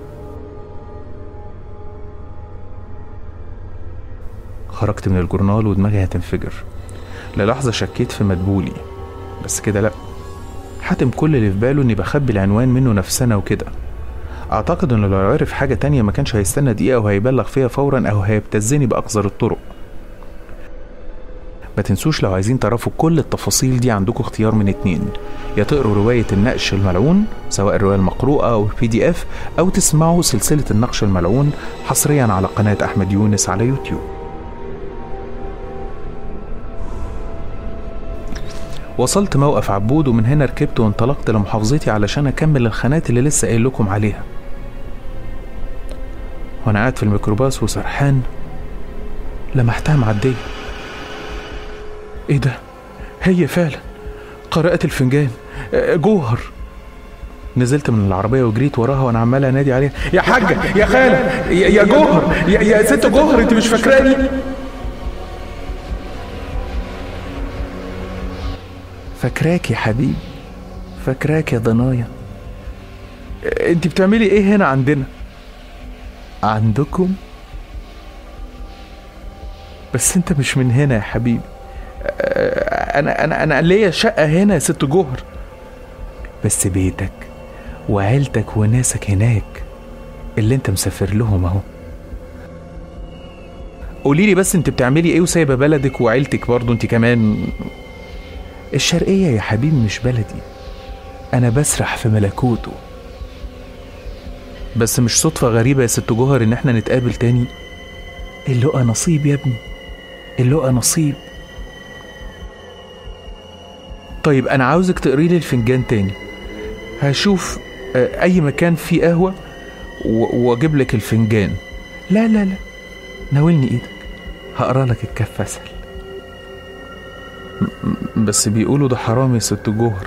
خرجت من الجورنال ودماغي هتنفجر للحظة شكيت في مدبولي بس كده لأ حاتم كل اللي في باله اني بخبي العنوان منه نفسنا وكده اعتقد انه لو عرف حاجة تانية ما كانش هيستنى دقيقة وهيبلغ فيها فورا او هيبتزني باقذر الطرق ما تنسوش لو عايزين تعرفوا كل التفاصيل دي عندكم اختيار من اتنين يا تقروا رواية النقش الملعون سواء الرواية المقروءة أو البي دي اف أو تسمعوا سلسلة النقش الملعون حصريا على قناة أحمد يونس على يوتيوب وصلت موقف عبود ومن هنا ركبت وانطلقت لمحافظتي علشان أكمل الخانات اللي لسه قايل لكم عليها وأنا قاعد في الميكروباص وسرحان لمحتها معدية ايه ده هي فعلا قارئة الفنجان آه، جوهر نزلت من العربية وجريت وراها وانا عمال انادي عليها يا حاجة يا خالة يا, يا جوهر يا, يا ست جوهر انت مش فاكراني فاكراك يا حبيبي فاكراك يا ضنايا آه، انت بتعملي ايه هنا عندنا عندكم بس انت مش من هنا يا حبيبي انا انا انا ليا شقه هنا يا ست جوهر بس بيتك وعيلتك وناسك هناك اللي انت مسافر لهم اهو قولي لي بس انت بتعملي ايه وسايبه بلدك وعيلتك برضه انت كمان الشرقيه يا حبيبي مش بلدي انا بسرح في ملكوته بس مش صدفه غريبه يا ست جوهر ان احنا نتقابل تاني اللقا نصيب يا ابني اللقا نصيب طيب انا عاوزك تقري لي الفنجان تاني هشوف آه، اي مكان فيه قهوه و- واجيب لك الفنجان لا لا لا ناولني ايدك هقرا لك الكف اسهل بس بيقولوا ده حرام يا ست جوهر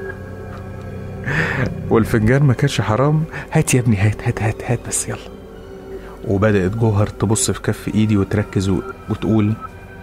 والفنجان ما كانش حرام هات يا ابني هات هات هات هات بس يلا وبدأت جوهر تبص في كف ايدي وتركز و- وتقول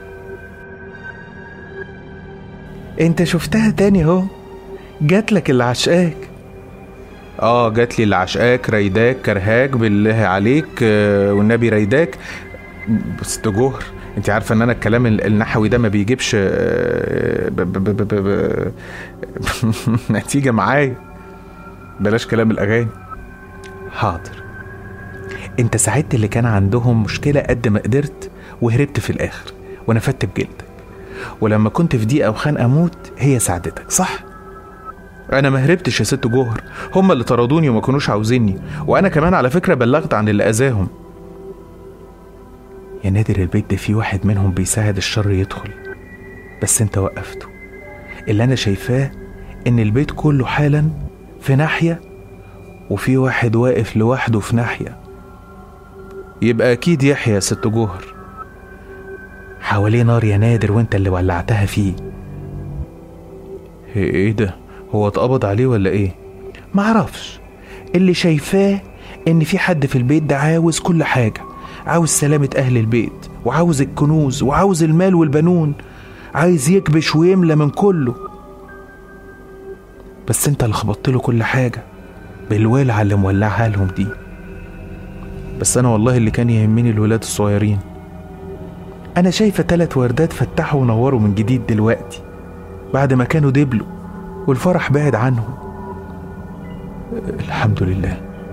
انت شفتها تاني اهو جات لك اللي عشقاك اه جات لي اللي عشقاك رايداك كرهاك بالله عليك آه، والنبي رايداك بس ست جوهر انت عارفه ان انا الكلام ال- النحوي ده ما بيجيبش آه، ب- ب- ب- ب- ب- نتيجه معايا بلاش كلام الاغاني حاضر انت ساعدت اللي كان عندهم مشكلة قد ما قدرت وهربت في الآخر ونفدت بجلدك ولما كنت في ضيقة وخانقة موت هي ساعدتك صح؟ انا ما هربتش يا ست جوهر هم اللي طردوني وما كانوش عاوزيني وانا كمان على فكره بلغت عن اللي اذاهم يا نادر البيت ده فيه واحد منهم بيساعد الشر يدخل بس انت وقفته اللي انا شايفاه ان البيت كله حالا في ناحية وفي واحد واقف لوحده في ناحية يبقى اكيد يحيى يا ست جوهر حواليه نار يا نادر وانت اللي ولعتها فيه ايه إيه ده هو اتقبض عليه ولا ايه معرفش اللي شايفاه ان في حد في البيت ده عاوز كل حاجة عاوز سلامة اهل البيت وعاوز الكنوز وعاوز المال والبنون عايز يكبش ويملى من كله بس انت اللي خبطت له كل حاجة بالولعة اللي مولعها لهم دي بس انا والله اللي كان يهمني الولاد الصغيرين انا شايفة تلات وردات فتحوا ونوروا من جديد دلوقتي بعد ما كانوا دبلوا والفرح بعد عنهم الحمد لله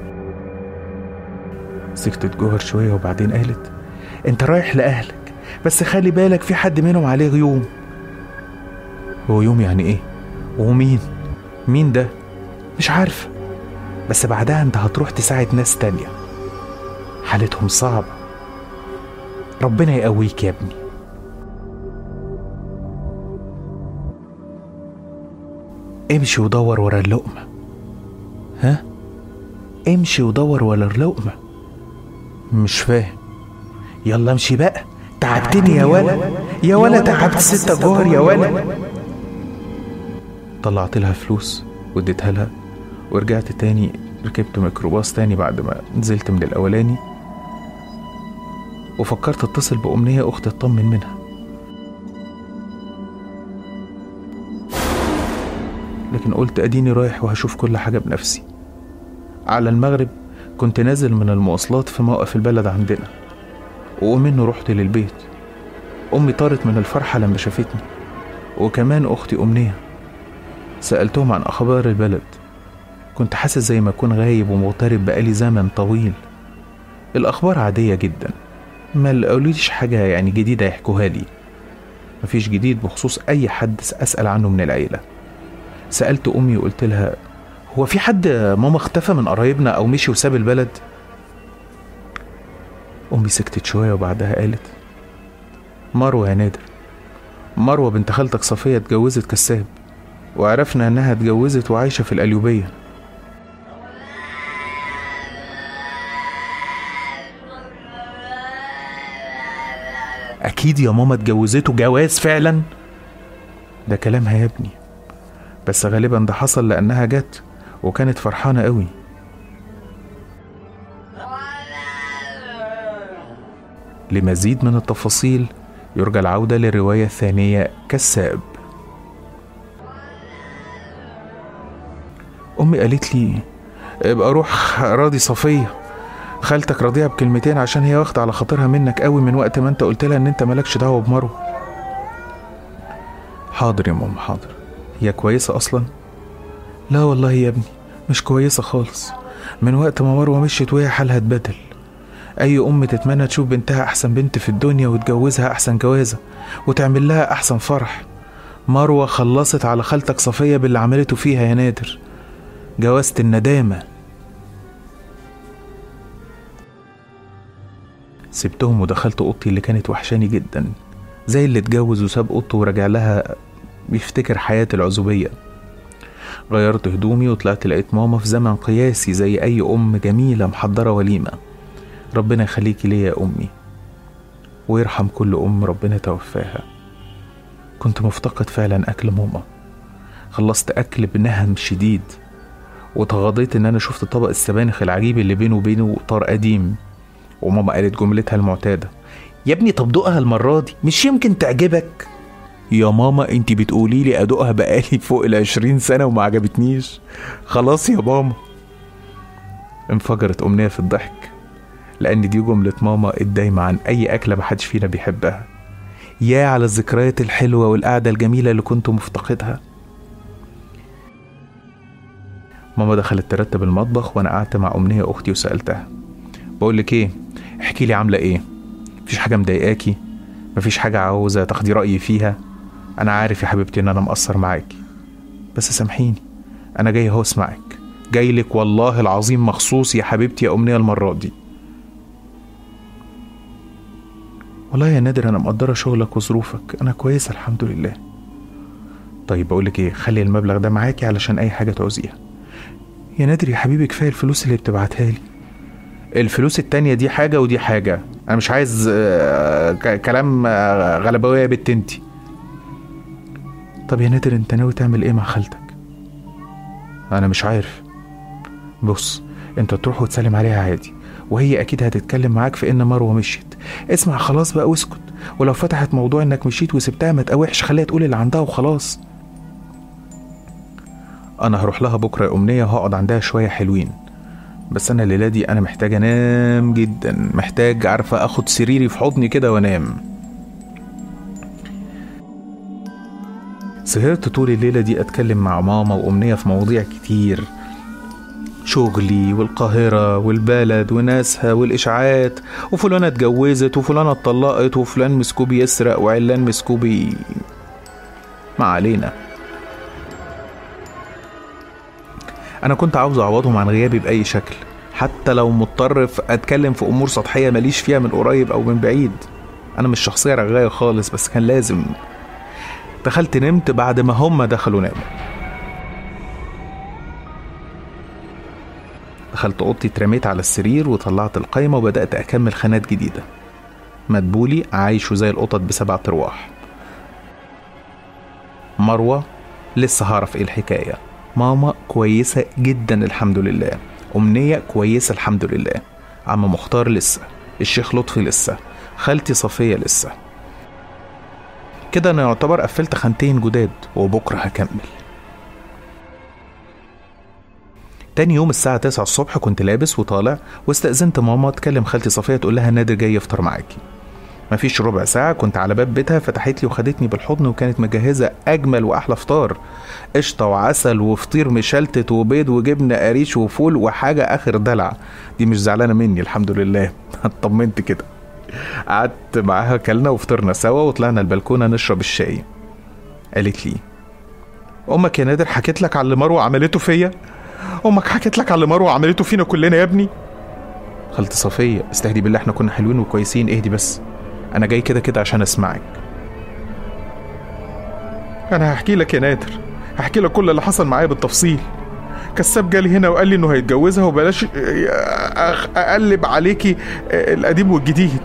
سكتت جوهر شوية وبعدين قالت انت رايح لأهلك بس خلي بالك في حد منهم عليه غيوم هو يوم يعني ايه ومين مين ده مش عارفة بس بعدها انت هتروح تساعد ناس تانية حالتهم صعبة ربنا يقويك يا ابني امشي ودور ورا اللقمة ها امشي ودور ورا اللقمة مش فاهم يلا امشي بقى تعبتني يا ولا يا ولا تعبت ستة جوهر يا ولا طلعت لها فلوس واديتها لها ورجعت تاني ركبت ميكروباص تاني بعد ما نزلت من الاولاني وفكرت اتصل بأمنية أختي أطمن منها لكن قلت أديني رايح وهشوف كل حاجة بنفسي على المغرب كنت نازل من المواصلات في موقف البلد عندنا ومنه رحت للبيت أمي طارت من الفرحة لما شافتني وكمان أختي أمنية سألتهم عن أخبار البلد كنت حاسس زي ما أكون غايب ومغترب بقالي زمن طويل الأخبار عادية جدا ما لقوليش حاجة يعني جديدة يحكوها لي مفيش جديد بخصوص أي حد أسأل عنه من العيلة سألت أمي وقلت لها هو في حد ماما اختفى من قرايبنا أو مشي وساب البلد أمي سكتت شوية وبعدها قالت مروة يا نادر مروة بنت خالتك صفية اتجوزت كساب وعرفنا انها اتجوزت وعايشة في القليوبية أكيد يا ماما اتجوزته جواز فعلا ده كلامها يا ابني بس غالبا ده حصل لأنها جت وكانت فرحانة قوي لمزيد من التفاصيل يرجى العودة للرواية الثانية كالساب أمي قالت لي ابقى روح راضي صفية خالتك راضيها بكلمتين عشان هي واخدة على خاطرها منك قوي من وقت ما انت قلت لها ان انت مالكش دعوة بمرو حاضر يا ماما حاضر هي كويسة أصلا لا والله يا ابني مش كويسة خالص من وقت ما مروة مشيت وهي حالها اتبدل أي أم تتمنى تشوف بنتها أحسن بنت في الدنيا وتجوزها أحسن جوازة وتعمل لها أحسن فرح مروة خلصت على خالتك صفية باللي عملته فيها يا نادر جوازة الندامة سبتهم ودخلت أوضتي اللي كانت وحشاني جدا زي اللي اتجوز وساب أوضته ورجع لها بيفتكر حياة العزوبية غيرت هدومي وطلعت لقيت ماما في زمن قياسي زي أي أم جميلة محضرة وليمة ربنا يخليكي ليا يا أمي ويرحم كل أم ربنا توفاها كنت مفتقد فعلا أكل ماما خلصت أكل بنهم شديد وتغاضيت إن أنا شفت طبق السبانخ العجيب اللي بينه وبينه طار قديم وماما قالت جملتها المعتادة يا ابني طب دوقها المرة دي مش يمكن تعجبك يا ماما انت بتقولي لي ادوقها بقالي فوق العشرين سنة وما عجبتنيش خلاص يا ماما انفجرت أمنية في الضحك لأن دي جملة ماما الدايمة عن أي أكلة محدش فينا بيحبها يا على الذكريات الحلوة والقعدة الجميلة اللي كنت مفتقدها ماما دخلت ترتب المطبخ وأنا قعدت مع أمنية أختي وسألتها بقول لك إيه احكي لي عاملة إيه مفيش حاجة مضايقاكي مفيش حاجة عاوزة تاخدي رأيي فيها أنا عارف يا حبيبتي إن أنا مقصر معاكي بس سامحيني أنا جاي أهو أسمعك جاي لك والله العظيم مخصوص يا حبيبتي يا أمنية المرة دي والله يا نادر أنا مقدرة شغلك وظروفك أنا كويسة الحمد لله طيب بقولك إيه خلي المبلغ ده معاكي علشان أي حاجة تعوزيها يا نادر يا حبيبي كفاية الفلوس اللي بتبعتها لي الفلوس التانية دي حاجة ودي حاجة أنا مش عايز آه، ك- كلام آه، غلباوية يا بنت انتي طب يا نادر انت ناوي تعمل ايه مع خالتك انا مش عارف بص انت تروح وتسلم عليها عادي وهي اكيد هتتكلم معاك في ان مروه مشيت اسمع خلاص بقى واسكت ولو فتحت موضوع انك مشيت وسبتها ما تقاوحش خليها تقول اللي عندها وخلاص انا هروح لها بكره يا امنيه وهقعد عندها شويه حلوين بس انا الليله دي انا محتاج انام جدا محتاج عارفه اخد سريري في حضني كده وانام سهرت طول الليلة دي أتكلم مع ماما وأمنية في مواضيع كتير شغلي والقاهرة والبلد وناسها والإشاعات وفلانة اتجوزت وفلانة اتطلقت وفلان مسكوب يسرق وعلان مسكوبي ما علينا أنا كنت عاوز أعوضهم عن غيابي بأي شكل حتى لو مضطر في أتكلم في أمور سطحية ماليش فيها من قريب أو من بعيد أنا مش شخصية رغاية خالص بس كان لازم دخلت نمت بعد ما هم دخلوا ناموا دخلت اوضتي اترميت على السرير وطلعت القايمة وبدأت أكمل خانات جديدة مدبولي عايشه زي القطط بسبع أرواح مروة لسه هعرف ايه الحكاية ماما كويسة جدا الحمد لله أمنية كويسة الحمد لله عم مختار لسه الشيخ لطفي لسه خالتي صفية لسه كده انا يعتبر قفلت خانتين جداد وبكره هكمل تاني يوم الساعة 9 الصبح كنت لابس وطالع واستأذنت ماما تكلم خالتي صفية تقول لها نادر جاي يفطر معاكي مفيش ربع ساعة كنت على باب بيتها فتحت لي وخدتني بالحضن وكانت مجهزة أجمل وأحلى فطار قشطة وعسل وفطير مشلتت وبيض وجبنة قريش وفول وحاجة آخر دلع دي مش زعلانة مني الحمد لله اطمنت كده قعدت معاها كلنا وفطرنا سوا وطلعنا البلكونة نشرب الشاي قالت لي أمك يا نادر حكيت لك على اللي مروة عملته فيا أمك حكيت لك على اللي مروة عملته فينا كلنا يا ابني خالتي صفية استهدي بالله احنا كنا حلوين وكويسين اهدي بس أنا جاي كده كده عشان أسمعك أنا هحكي لك يا نادر هحكي لك كل اللي حصل معايا بالتفصيل كساب جالي هنا وقال لي انه هيتجوزها وبلاش أخ- اقلب عليكي القديم والجديد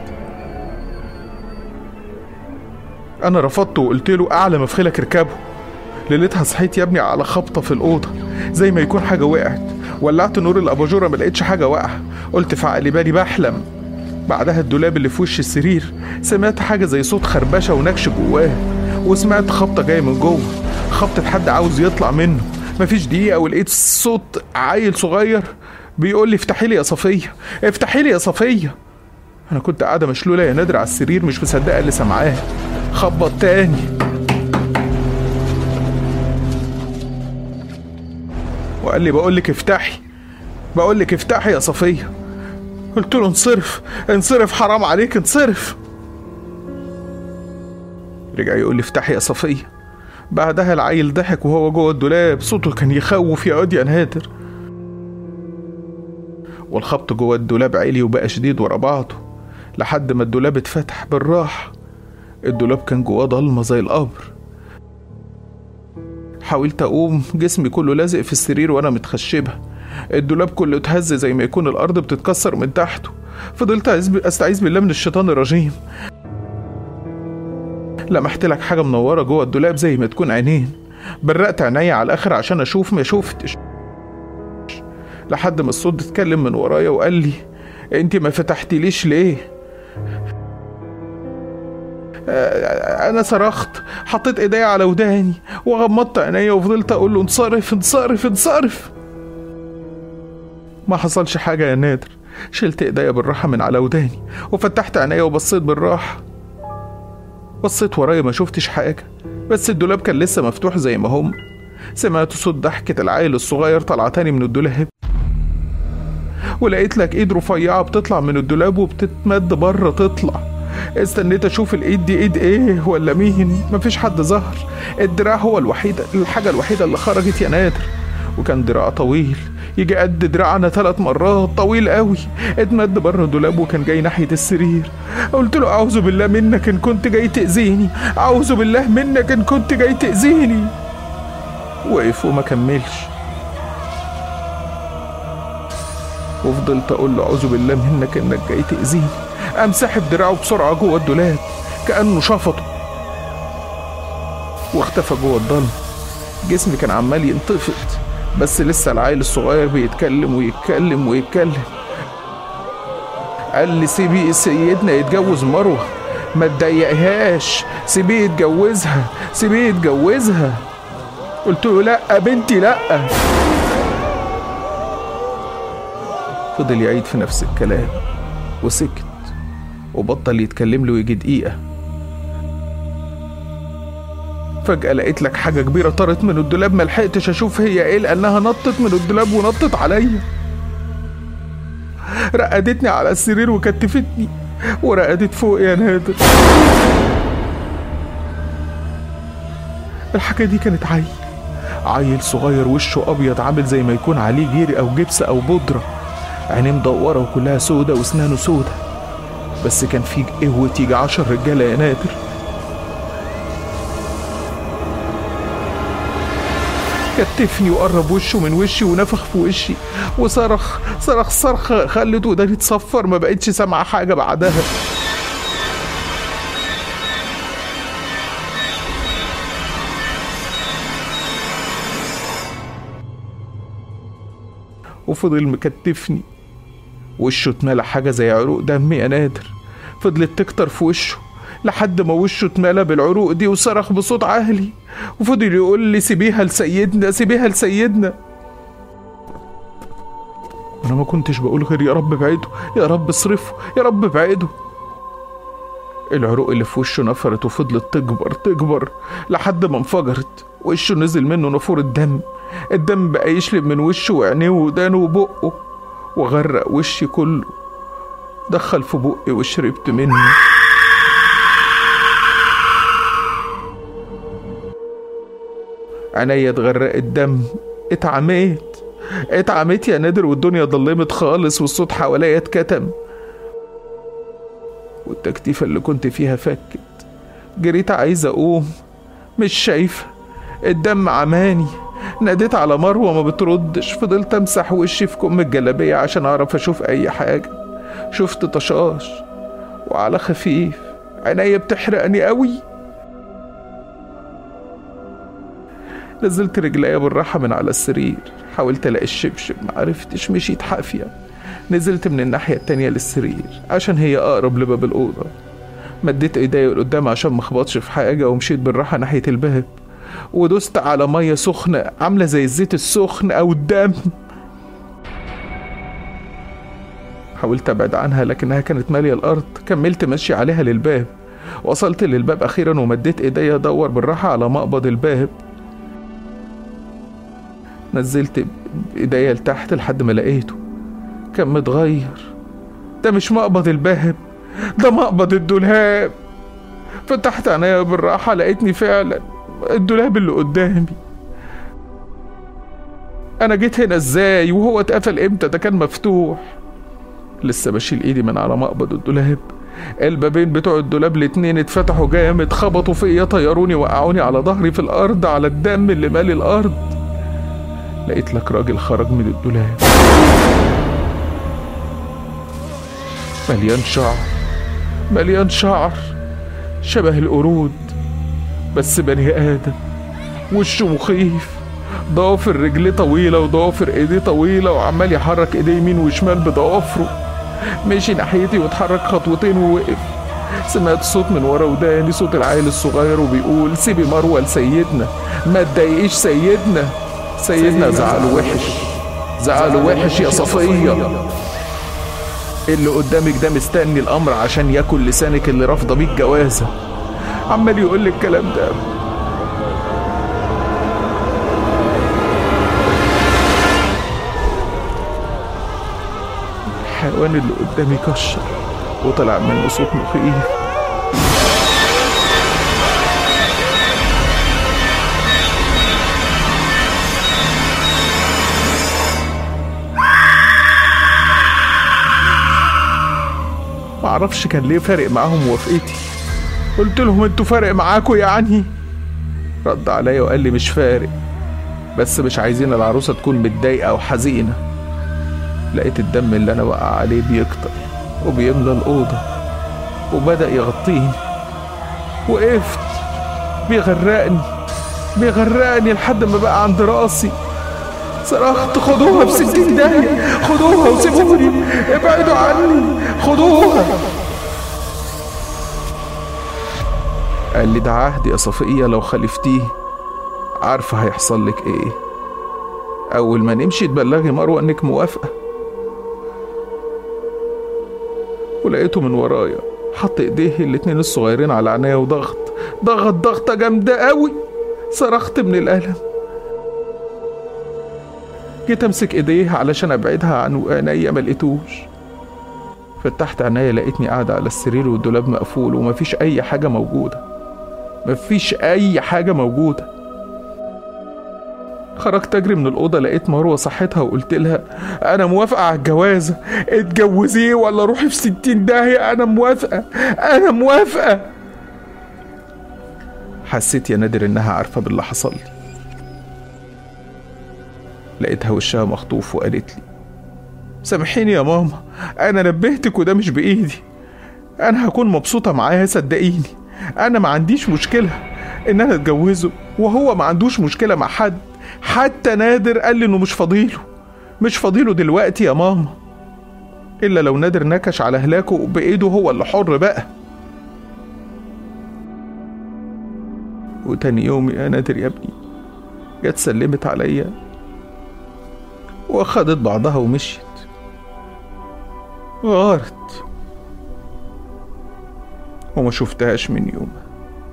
انا رفضت وقلت له اعلى مفخلك اركبه ليلتها صحيت يا ابني على خبطه في الاوضه زي ما يكون حاجه وقعت ولعت نور الاباجوره ما لقيتش حاجه واقعه قلت في عقلي بالي بحلم بعدها الدولاب اللي في وش السرير سمعت حاجه زي صوت خربشه ونكش جواه وسمعت خبطه جايه من جوه خبطه حد عاوز يطلع منه مفيش دقيقه ولقيت صوت عيل صغير بيقول لي افتحي لي يا صفيه افتحي لي يا صفيه انا كنت قاعده مشلوله يا نادر على السرير مش مصدقه اللي سامعاه خبط تاني وقال لي بقول لك افتحي بقول لك افتحي يا صفيه قلت له انصرف انصرف حرام عليك انصرف رجع يقول لي افتحي يا صفيه بعدها العيل ضحك وهو جوه الدولاب صوته كان يخوف يا واد يا نادر والخبط جوه الدولاب عالي وبقى شديد ورا بعضه لحد ما الدولاب اتفتح بالراحة الدولاب كان جواه ضلمة زي القبر حاولت اقوم جسمي كله لازق في السرير وانا متخشبه الدولاب كله اتهز زي ما يكون الارض بتتكسر من تحته فضلت أعز- استعيذ بالله من الشيطان الرجيم لمحت لك حاجه منوره جوه الدولاب زي ما تكون عينين برقت عينيا على الاخر عشان اشوف ما شفتش لحد ما الصوت اتكلم من ورايا وقال لي انت ما فتحتليش ليه آه، انا صرخت حطيت ايديا على وداني وغمضت عينيا وفضلت اقول له انصرف انصرف انصرف ما حصلش حاجه يا نادر شلت ايديا بالراحه من على وداني وفتحت عينيا وبصيت بالراحه بصيت ورايا ما شفتش حاجه بس الدولاب كان لسه مفتوح زي ما هم سمعت صوت ضحكة العيل الصغير طلع تاني من الدولاب ولقيت لك ايد رفيعة بتطلع من الدولاب وبتتمد بره تطلع استنيت اشوف الايد دي ايد ايه ولا مين مفيش حد ظهر الدراع هو الوحيد الحاجة الوحيدة اللي خرجت يا نادر وكان دراع طويل يجي قد دراعنا ثلاث مرات طويل قوي اتمد بره الدولاب وكان جاي ناحية السرير قلت له اعوذ بالله منك ان كنت جاي تأذيني اعوذ بالله منك ان كنت جاي تأذيني وقف وما كملش وفضلت اقول له اعوذ بالله منك انك جاي تاذيني قام ساحب دراعه بسرعه جوه الدولاب كانه شفطه واختفى جوه الضلمه جسمي كان عمال ينتفض بس لسه العيل الصغير بيتكلم ويتكلم ويتكلم قال لي سيبي سيدنا يتجوز مروه ما تضايقهاش سيبيه يتجوزها سيبيه يتجوزها قلت له لا بنتي لا فضل يعيد في نفس الكلام وسكت وبطل يتكلم له يجي دقيقة فجأة لقيت لك حاجة كبيرة طارت من الدولاب ما لحقتش أشوف هي إيه لأنها نطت من الدولاب ونطت عليا رقدتني على السرير وكتفتني ورقدت فوق يا نادر الحاجة دي كانت عيل عيل صغير وشه أبيض عامل زي ما يكون عليه جيري أو جبس أو بودرة عينيه مدورة وكلها سودة وأسنانه سودة بس كان في قوة يجي عشر رجالة يا نادر كتفني وقرب وشه من وشي ونفخ في وشي وصرخ صرخ صرخة خلت وداني تصفر ما بقتش سامعة حاجة بعدها وفضل مكتفني وشه اتملى حاجة زي عروق دم يا نادر فضلت تكتر في وشه لحد ما وشه اتملى بالعروق دي وصرخ بصوت عالي وفضل يقول لي سيبيها لسيدنا سيبيها لسيدنا انا ما كنتش بقول غير يا رب ابعده يا رب اصرفه يا رب ابعده العروق اللي في وشه نفرت وفضلت تكبر تكبر لحد ما انفجرت وشه نزل منه نافورة دم الدم بقى يشلب من وشه وعينيه ودانه وبقه وغرق وشي كله دخل في بقي وشربت منه عينيا اتغرقت دم اتعميت اتعميت يا نادر والدنيا ضلمت خالص والصوت حواليا اتكتم والتكتيفة اللي كنت فيها فكت جريت عايز اقوم مش شايفة الدم عماني ناديت على مروة ما بتردش فضلت امسح وشي في كم الجلابية عشان اعرف اشوف اي حاجة شفت طشاش وعلى خفيف عينيا بتحرقني قوي نزلت رجليا بالراحة من على السرير حاولت الاقي الشبشب معرفتش مشيت حافية نزلت من الناحية التانية للسرير عشان هي أقرب لباب الأوضة مديت ايديا لقدام عشان مخبطش في حاجة ومشيت بالراحة ناحية الباب ودوست على مية سخنة عاملة زي الزيت السخن أو الدم حاولت أبعد عنها لكنها كانت مالية الأرض كملت ماشي عليها للباب وصلت للباب أخيرا ومديت ايديا أدور بالراحة على مقبض الباب نزلت ايديا لتحت لحد ما لقيته كان متغير ده مش مقبض الباب ده مقبض الدولاب فتحت عينيا بالراحة لقيتني فعلا الدولاب اللي قدامي انا جيت هنا ازاي وهو اتقفل امتى ده كان مفتوح لسه بشيل ايدي من على مقبض الدولاب البابين بتوع الدولاب الاتنين اتفتحوا جامد خبطوا فيا طيروني وقعوني على ظهري في الارض على الدم اللي مالي الارض لقيت لك راجل خرج من الدولاب مليان شعر مليان شعر شبه القرود بس بني ادم وشه مخيف ضوافر رجليه طويلة وضوافر ايديه طويلة وعمال يحرك ايديه يمين وشمال بضوافره مشي ناحيتي واتحرك خطوتين ووقف سمعت صوت من ورا وداني صوت العيل الصغير وبيقول سيبي مروة لسيدنا ما تضايقيش سيدنا سيدنا زعله وحش زعله وحش يا صفية اللي قدامك ده مستني الامر عشان ياكل لسانك اللي رافضه بيك جوازه عمال يقول لي الكلام ده الحيوان اللي قدامي كشر وطلع منه صوت مخيف معرفش كان ليه فارق معاهم موافقتي قلت لهم انتوا فارق معاكوا يعني رد عليا وقال لي مش فارق بس مش عايزين العروسة تكون متضايقة وحزينة لقيت الدم اللي أنا وقع عليه بيكتر وبيملى الأوضة وبدأ يغطيني وقفت بيغرقني بيغرقني لحد ما بقى عند راسي صرخت خدوها في ستين داهية خدوها وسيبوني ابعدوا عني خدوها قال لي ده عهد يا صفية لو خلفتيه عارفة هيحصل لك ايه أول ما نمشي تبلغي مروة إنك موافقة ولقيته من ورايا حط ايديه الاتنين الصغيرين على عينيا وضغط ضغط ضغطة جامدة قوي صرخت من الألم جيت امسك ايديه علشان ابعدها عن عينيا ما لقيتوش فتحت عينيا لقيتني قاعدة على السرير والدولاب مقفول ومفيش أي حاجة موجودة مفيش أي حاجة موجودة خرجت أجري من الأوضة لقيت مروة صحتها وقلت لها أنا موافقة على الجوازة اتجوزيه ولا روحي في ستين داهية أنا موافقة أنا موافقة حسيت يا نادر إنها عارفة باللي حصل لي لقيتها وشها مخطوف وقالت لي سامحيني يا ماما انا نبهتك وده مش بايدي انا هكون مبسوطه معاه صدقيني انا ما عنديش مشكله ان انا اتجوزه وهو ما عندوش مشكله مع حد حتى نادر قال لي انه مش فاضيله مش فاضيله دلوقتي يا ماما الا لو نادر نكش على هلاكه بايده هو اللي حر بقى وتاني يوم يا نادر يا ابني جت سلمت عليا واخدت بعضها ومشيت غارت وما شفتهاش من يومها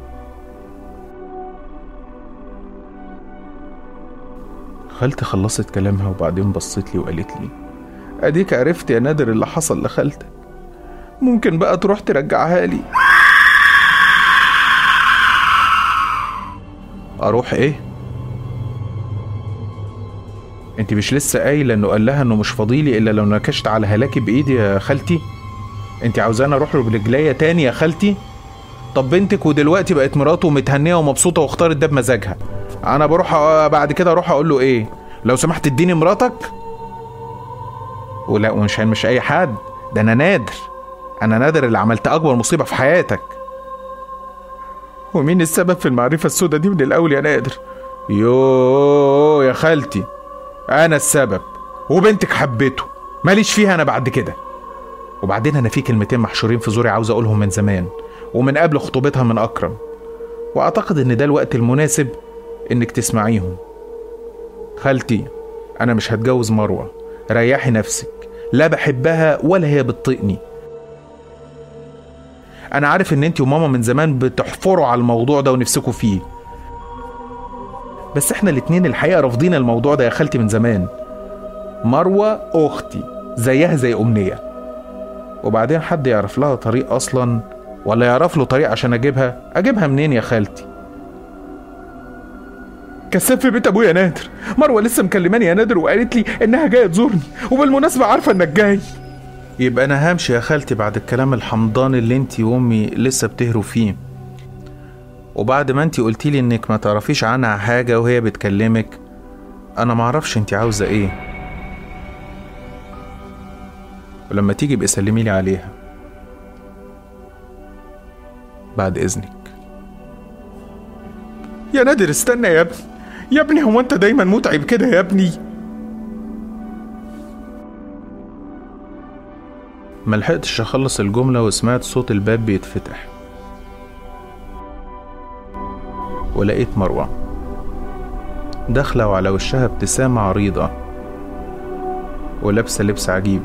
خالتي خلصت كلامها وبعدين بصت لي وقالت لي اديك عرفت يا نادر اللي حصل لخالتك ممكن بقى تروح ترجعها لي اروح ايه انت مش لسه قايله انه قال لها انه مش فاضيلي الا لو نكشت على هلاكي بايدي يا خالتي انت عاوزاني اروح له برجليا تاني يا خالتي طب بنتك ودلوقتي بقت مراته ومتهنيه ومبسوطه واختارت ده بمزاجها انا بروح أ- بعد كده اروح اقول له ايه لو سمحت اديني مراتك ولا ومش مش اي حد ده انا نادر انا نادر اللي عملت اكبر مصيبه في حياتك ومين السبب في المعرفه السوداء دي من الاول يا نادر يوه يا خالتي انا السبب وبنتك حبيته ماليش فيها انا بعد كده وبعدين انا في كلمتين محشورين في زوري عاوز اقولهم من زمان ومن قبل خطوبتها من اكرم واعتقد ان ده الوقت المناسب انك تسمعيهم خالتي انا مش هتجوز مروه ريحي نفسك لا بحبها ولا هي بتطيقني انا عارف ان انت وماما من زمان بتحفروا على الموضوع ده ونفسكوا فيه بس احنا الاتنين الحقيقه رافضين الموضوع ده يا خالتي من زمان مروه اختي زيها زي امنيه وبعدين حد يعرف لها طريق اصلا ولا يعرف له طريق عشان اجيبها اجيبها منين يا خالتي كساب في بيت ابويا نادر مروه لسه مكلماني يا نادر وقالت لي انها جايه تزورني وبالمناسبه عارفه انك جاي يبقى انا همشي يا خالتي بعد الكلام الحمضان اللي انتي وامي لسه بتهروا فيه وبعد ما انتي قلتيلي انك ما تعرفيش عنها حاجة وهي بتكلمك انا معرفش انتي عاوزة ايه ولما تيجي بقى سلميلي عليها بعد اذنك يا نادر استنى يا ابني يا ابني هو انت دايما متعب كده يا ابني ملحقتش اخلص الجملة وسمعت صوت الباب بيتفتح ولقيت مروة داخلة وعلى وشها ابتسامة عريضة ولابسة لبس عجيب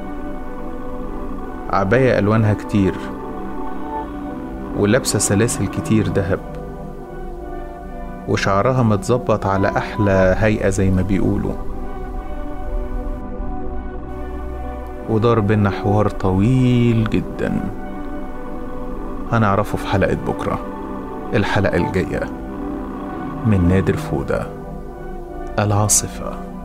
عباية ألوانها كتير ولابسة سلاسل كتير دهب وشعرها متظبط على أحلى هيئة زي ما بيقولوا ودار بينا حوار طويل جدا هنعرفه في حلقة بكرة الحلقة الجاية من نادر فودة العاصفة